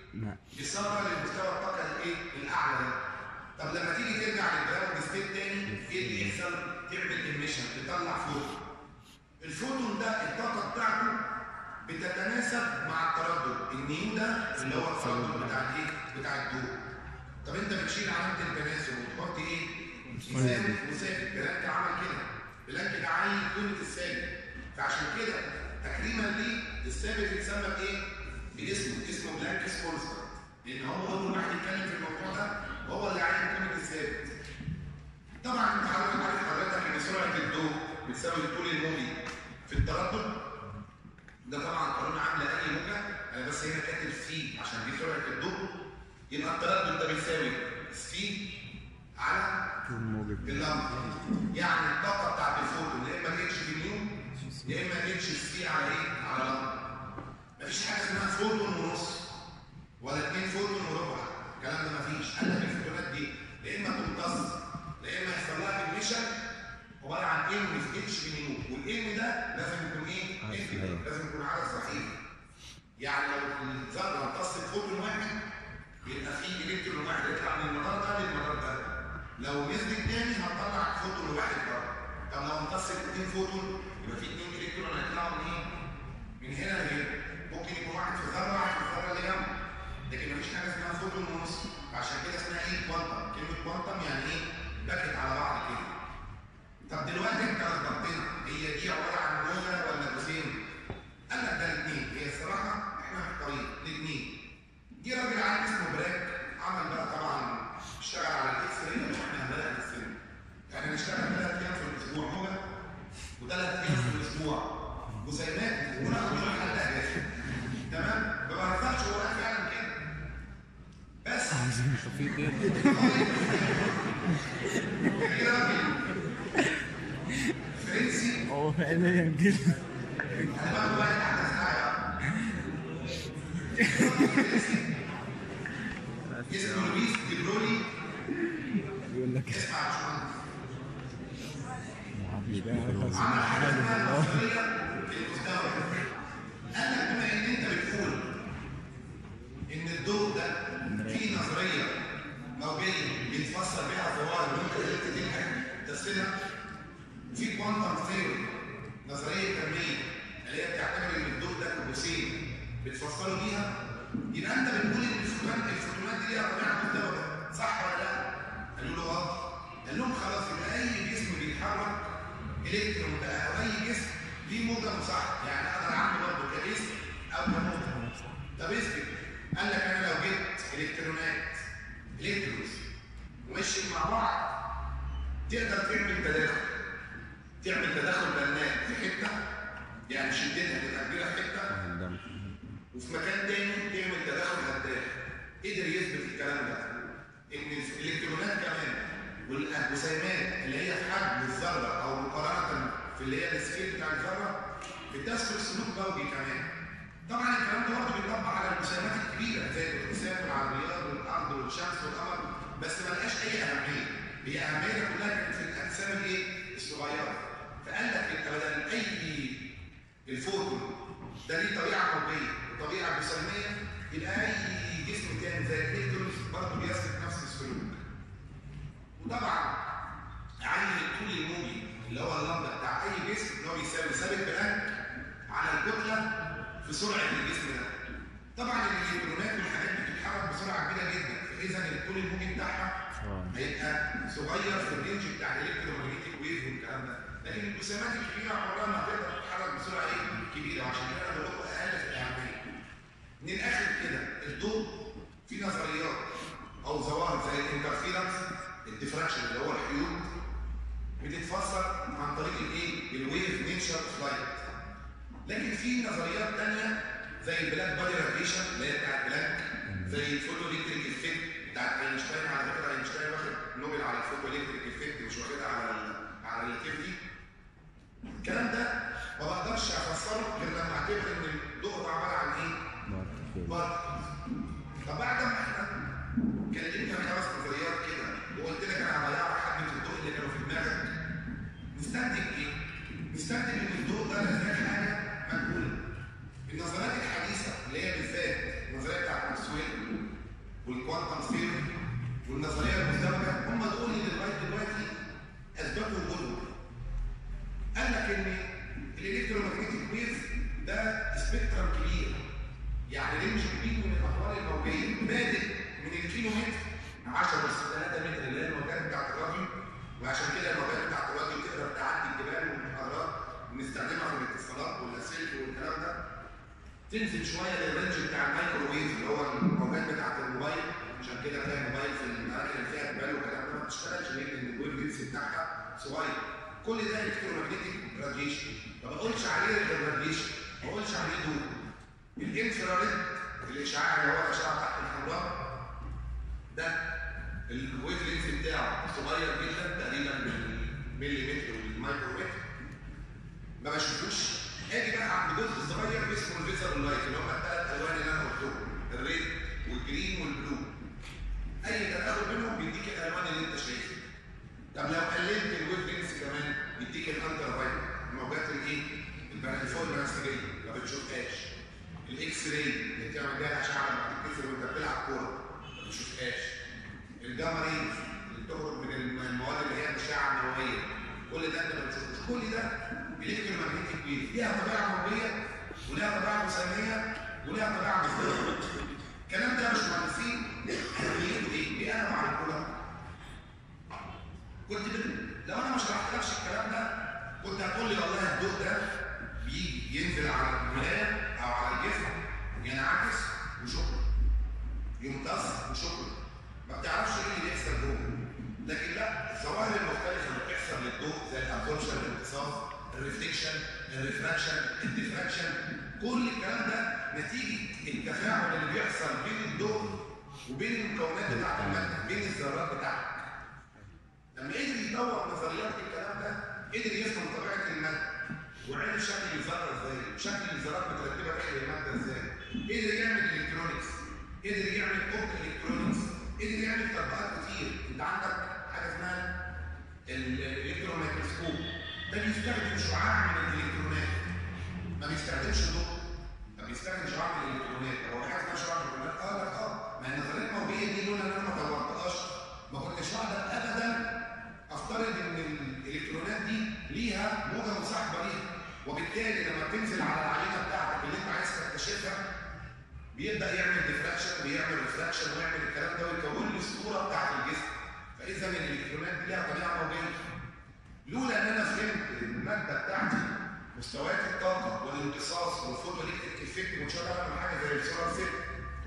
إثارة للمستوى الطاقة الايه؟ الأعلى ده. طب لما تيجي ترجع للجراوند ستيت تاني ايه اللي يحصل؟ تعمل ايميشن تطلع فوتون. الفوتون ده الطاقة بتاعته بتتناسب مع التردد، النيو ده اللي هو التردد بتاع الايه؟ بتاع الضوء. طب انت بتشيل علامة التناسب وتحط ايه؟ ثابت وثابت، بلانك عمل كده. بلانك ده عايز قيمة الثابت. فعشان كده تكريما ليه الثابت يتسمى بايه؟ باسمه اسمه بلانكس كونستانت لان هو اول واحد يتكلم في الموضوع ده هو اللي عايز قيمه الثابت طبعا انت حضرتك عارف حضرتك ان سرعه الضوء بتساوي الطول الموجي في التردد ده طبعا قانون عامله اي موجه انا بس هنا كاتب سي عشان دي سرعه الضوء يبقى التردد ده بيساوي سي على اللمبه يعني الطاقه بتاعت الفوتون يا اما اتش في نيو يا اما اتش سي على ايه؟ على لمبه مفيش حاجه اسمها فوتون ونص ولا اتنين فوتون وربع الكلام ده مفيش قال لك الفوتونات دي يا اما تمتص يا اما يحصل لها اجنيشن عباره عن ام في اتش في نيو والام ده لازم يكون ايه؟ انفينيت لازم يكون عدد صحيح يعني لو الذره امتصت فوتون واحد يبقى في الكترون واحد يطلع من المدار ده للمدار ده لو نزلت تاني هتطلع فوتون واحد بره طب لو امتصت اتنين فوتون يبقى في اتنين الكترون هيطلعوا من ايه؟ من هنا لهنا ممكن يكون واحد في ذره واحد في الذره اللي جنبه لكن مفيش حاجه اسمها فوتون ونص عشان كده اسمها ايه كوانتم كلمه كوانتم يعني ايه باكت على بعض كده طب دلوقتي انت ربطتنا هي دي عباره عن موجه ولا جسيم قال لك ده الاثنين هي الصراحه احنا محتارين الاثنين جه راجل عالم اسمه براك عمل بقى طبعا اشتغل على الاكس راي واحنا بدانا السن يعني نشتغل ثلاث ايام في الاسبوع موجه وثلاث ايام في الاسبوع جسيمات وناخد يوم حد اجازه تمام ما بهزرش هو قال فعلا كده بس في راجل فرنسي هو فعليا كده انا بقى بقى تحت ساعه اسمه لويس دي برولي بيقول لك اسمع يا باشمهندس ده عمل حاجه اسمها نظريه للمستوى قال لك بما ان انت بتقول ان الضوء ده فيه نظريه موجيه بيتفسر بيها ظواهر ممكن انت تلحق تفسيرها وفي كوانتم ثيوري نظريه كميه اللي هي بتاعت قال لك انا لو جبت الكترونات الكترونز ومشيت مع بعض تقدر تعمل تداخل تعمل تداخل بنات في حته يعني شدتها تبقى كبيره في حته وفي مكان تاني تعمل تداخل هداف قدر يثبت الكلام ده ان الالكترونات كمان والجسيمات اللي هي في حجم الذره او مقارنه في اللي هي السكيل بتاع الذره بتسلك سلوك ضوئي كمان طبعا الكلام ده برضه بيطبق على الجسيمات الكبيره زي الانسان والعربيات والارض والشمس والقمر بس ما لقاش اي اهميه هي اهميتها كلها كانت في الاجسام الايه؟ الصغيره فقال لك انت بدل اي الفوتون ده ليه طبيعه موجيه وطبيعه جسيميه يبقى اي جسم تاني زي الالكترونز برضه بيسلك نفس السلوك وطبعا عين الطول الموجي اللي هو اللمبه بتاع اي جسم اللي هو بيساوي ثابت بلانك على الكتله في سرعه الجسم ده طبعا الالكترونات والحاجات دي بتتحرك بسرعه كبيره جدا فاذا الطول الموجي بتاعها هيبقى صغير في الرينج بتاع الالكترومagnetic ويف والكلام ده لكن الجسيمات الكبيره عمرها ما هتقدر تتحرك بسرعه ايه كبيره وعشان كده انا بقول لكم اقل في الاهميه من الاخر كده الضوء في نظريات او ظواهر زي الانترفيرنس الديفراكشن اللي هو الحيود بتتفسر عن طريق الايه الويف نيتشر اوف لايت لكن في نظريات ثانيه زي البلاك بادي راديشن اللي هي بتاعت بلاك زي الفوتو الكتريك افكت بتاعت اينشتاين على فكره اينشتاين واخد نوبل على الفوتو الكتريك افكت مش واخدها على ال على الكيف الكلام ده ما بقدرش افسره غير لما اعتبر ان الضوء ده عباره عن ايه؟ بارتكلز طب بعد ما احنا كلمنا خمس نظريات كده وقلت لك انا هضيع لك حبه الضوء اللي كانوا في دماغك نستنتج ايه؟ نستنتج ان الضوء ده محتاج حاجه مجهوله النظريات الحديثه اللي هي بالذات النظريه بتاعت ماكسويل والكوانتم ثيوري والنظريه المزدوجه هم دول اللي لغايه دلوقتي اثبتوا وجودهم قال لك ان الالكترومagnetic ويف ده سبيكترم كبير يعني رينج كبير من الاطوال الموجيه بادئ من الكيلو متر 10 بس 3 متر اللي هي الموجات بتاعت الراديو وعشان كده الموجات بتاعت الراديو تقدر تعدي الجبال والانهارات بنستخدمها في الاتصالات واللاسلكي والكلام ده تنزل شويه للرينج بتاع الميكروويف اللي هو الموجات بتاعت الموبايل عشان كده تلاقي الموبايل في الاماكن اللي فيها جبال والكلام ده ما بتشتغلش ليه؟ لان الويف لينس بتاعها صغير كل ده الكترومagnetic راديشن ما بقولش عليه الراديشن ما بقولش عليه ضوء الانفراريد الاشعاع اللي هو الاشعه تحت الحمراء ده الويف لينس بتاعه صغير جدا تقريبا بالمليمتر والمايكرومتر ما بشوفوش اجي بقى عند جزء صغير اسمه الفيزر لايت اللي هم الثلاث الوان اللي انا قلتهم الريد والجرين والبلو اي تداخل بينهم بيديك الالوان اللي انت شايفها طب لو قللت الويف لينس كمان يديك الالترا فايلوت الموجات الايه؟ الفوق البنفسجيه ما بتشوفهاش الاكس راي اللي بتعمل بيها الاشعه لما بتتكسر وانت بتلعب كوره ما بتشوفهاش الجاما ريز اللي بتخرج من المواد اللي هي الاشعه النوويه كل ده انت ما بتشوفوش كل ده الكترومagnetic ويف ليها طبيعه موجيه وليها طبيعه جسيميه وليها طبيعه مصدريه الكلام ده يا باشمهندسين اهميته ايه؟ ليه انا بعرفه لك؟ كنت بت... لو انا ما شرحتلكش الكلام ده كنت هتقول لي والله الضوء ده بيجي ينزل على المرايه او على الجسم ينعكس وشكرا يمتص وشكرا ما بتعرفش ايه اللي بيحصل جوه لكن لا الظواهر المختلفه اللي بتحصل للضوء زي الابزوربشن الامتصاص الريفليكشن الريفراكشن الديفراكشن كل الكلام ده نتيجه التفاعل اللي بيحصل بين الضوء وبين المكونات بتاعت الماده بين الذرات بتاعتك لما قدر يطور نظريات الكلام ده قدر يفهم طبيعه الماده وعرف شكل الذره ازاي شكل الذرات مترتبه في الماده ازاي قدر يعمل الكترونكس قدر يعمل اوبت الكترونكس قدر يعمل تطبيقات كتير انت عندك حاجه اسمها الالكترون مايكروسكوب ده بيستخدم شعاع من الالكترونات ما بيستخدمش ضوء ده بيستخدم شعاع من الالكترونات هو في حاجه اسمها شعاع من الالكترونات اه لا اه ما النظريه الموجيه دي لولا ان انا ما طورتهاش ما كنتش هقدر ابدا افترض ان الالكترونات دي ليها موجه مصاحبه ليها وبالتالي لما بتنزل على العينه بتاعتك اللي انت عايز تكتشفها بيبدا يعمل ديفراكشن ويعمل ريفراكشن ويعمل الكلام ده ويكون لي الصوره بتاعت الجسم فاذا الالكترونات دي ليها طبيعه موجيه لولا ان انا فهمت الماده بتاعتي مستويات الطاقه والامتصاص والفوتو الكتريك افكت وان شاء الله اعمل حاجه زي السولار سيل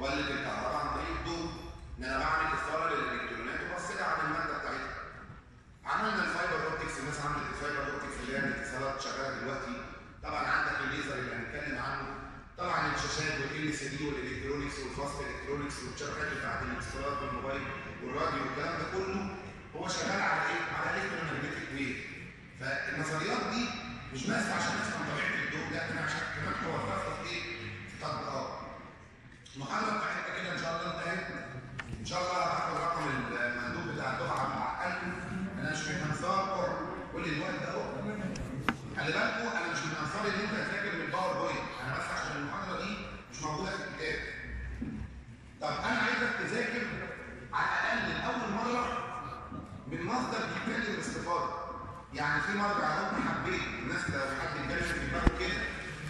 ولد الكهرباء عن طريق الضوء ان انا بعمل اثاره للالكترونات وبفصلها عن الماده بتاعتها عملنا الفايبر اوبتكس الناس عملت الفايبر اوبتكس اللي هي الاتصالات شغاله دلوقتي طبعا عندك الليزر اللي هنتكلم عنه طبعا الشاشات والال سي دي والالكترونكس والفاست الكترونكس والشبكات بتاعت الاتصالات والموبايل والراديو والكلام ده كله هو شغال على ايه؟ على الكترومagnetic ويف فالنظريات دي مش بس عشان نفهم طبيعه الضوء لا انا عشان كمان توظفها في ايه؟ في تطبيقات المحاضره بتاعتنا كده ان شاء الله انتهت ان شاء الله هاخد رقم المندوب بتاع الدفعه معقلكم انا مش من انصار كل الوقت ده اهو خلي بالكم انا مش من انصار ان انت تذاكر من باوربوينت انا بس عشان المحاضره دي مش موجوده في الكتاب طب انا عايزك تذاكر على الاقل لاول مره من مصدر بيتكلم باستفاضه يعني في مرجع اهو حبيت الناس لو حد اتكلم في دماغه كده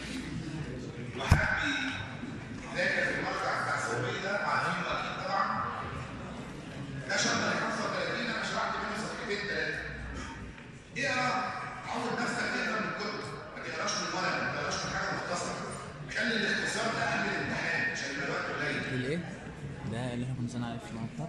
وحب يذاكر في المرجع بتاع الثانوي ده عارفينه اكيد طبعا ده شابتر 35 انا شرحت منه صفحتين ثلاثه اقرا عود نفسك تقرا من الكتب ما تقراش من ورق ما تقراش من حاجه مختصره خلي الاختصار ده اهم الامتحان عشان يبقى الوقت قليل الايه؟ ده اللي احنا كنا بنسأل عليه في المقطع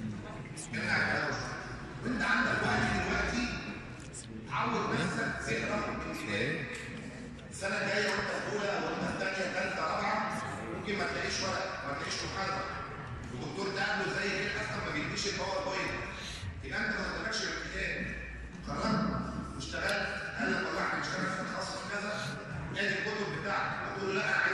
وانت عندك وقت دلوقتي عود نفسك تقرا الكتاب السنه الجايه وانت في اولى او انت في ثانيه ثالثه رابعه ممكن ما تلاقيش ورق ما تلاقيش محاضره والدكتور تقابله زي كده اصلا ما بيديش الباوربوينت يبقى انت ما قدامكش الكتاب خرجت واشتغلت انا طلعت اشتغلت في تخصص كذا ادي الكتب بتاعتك وتقول له لا انا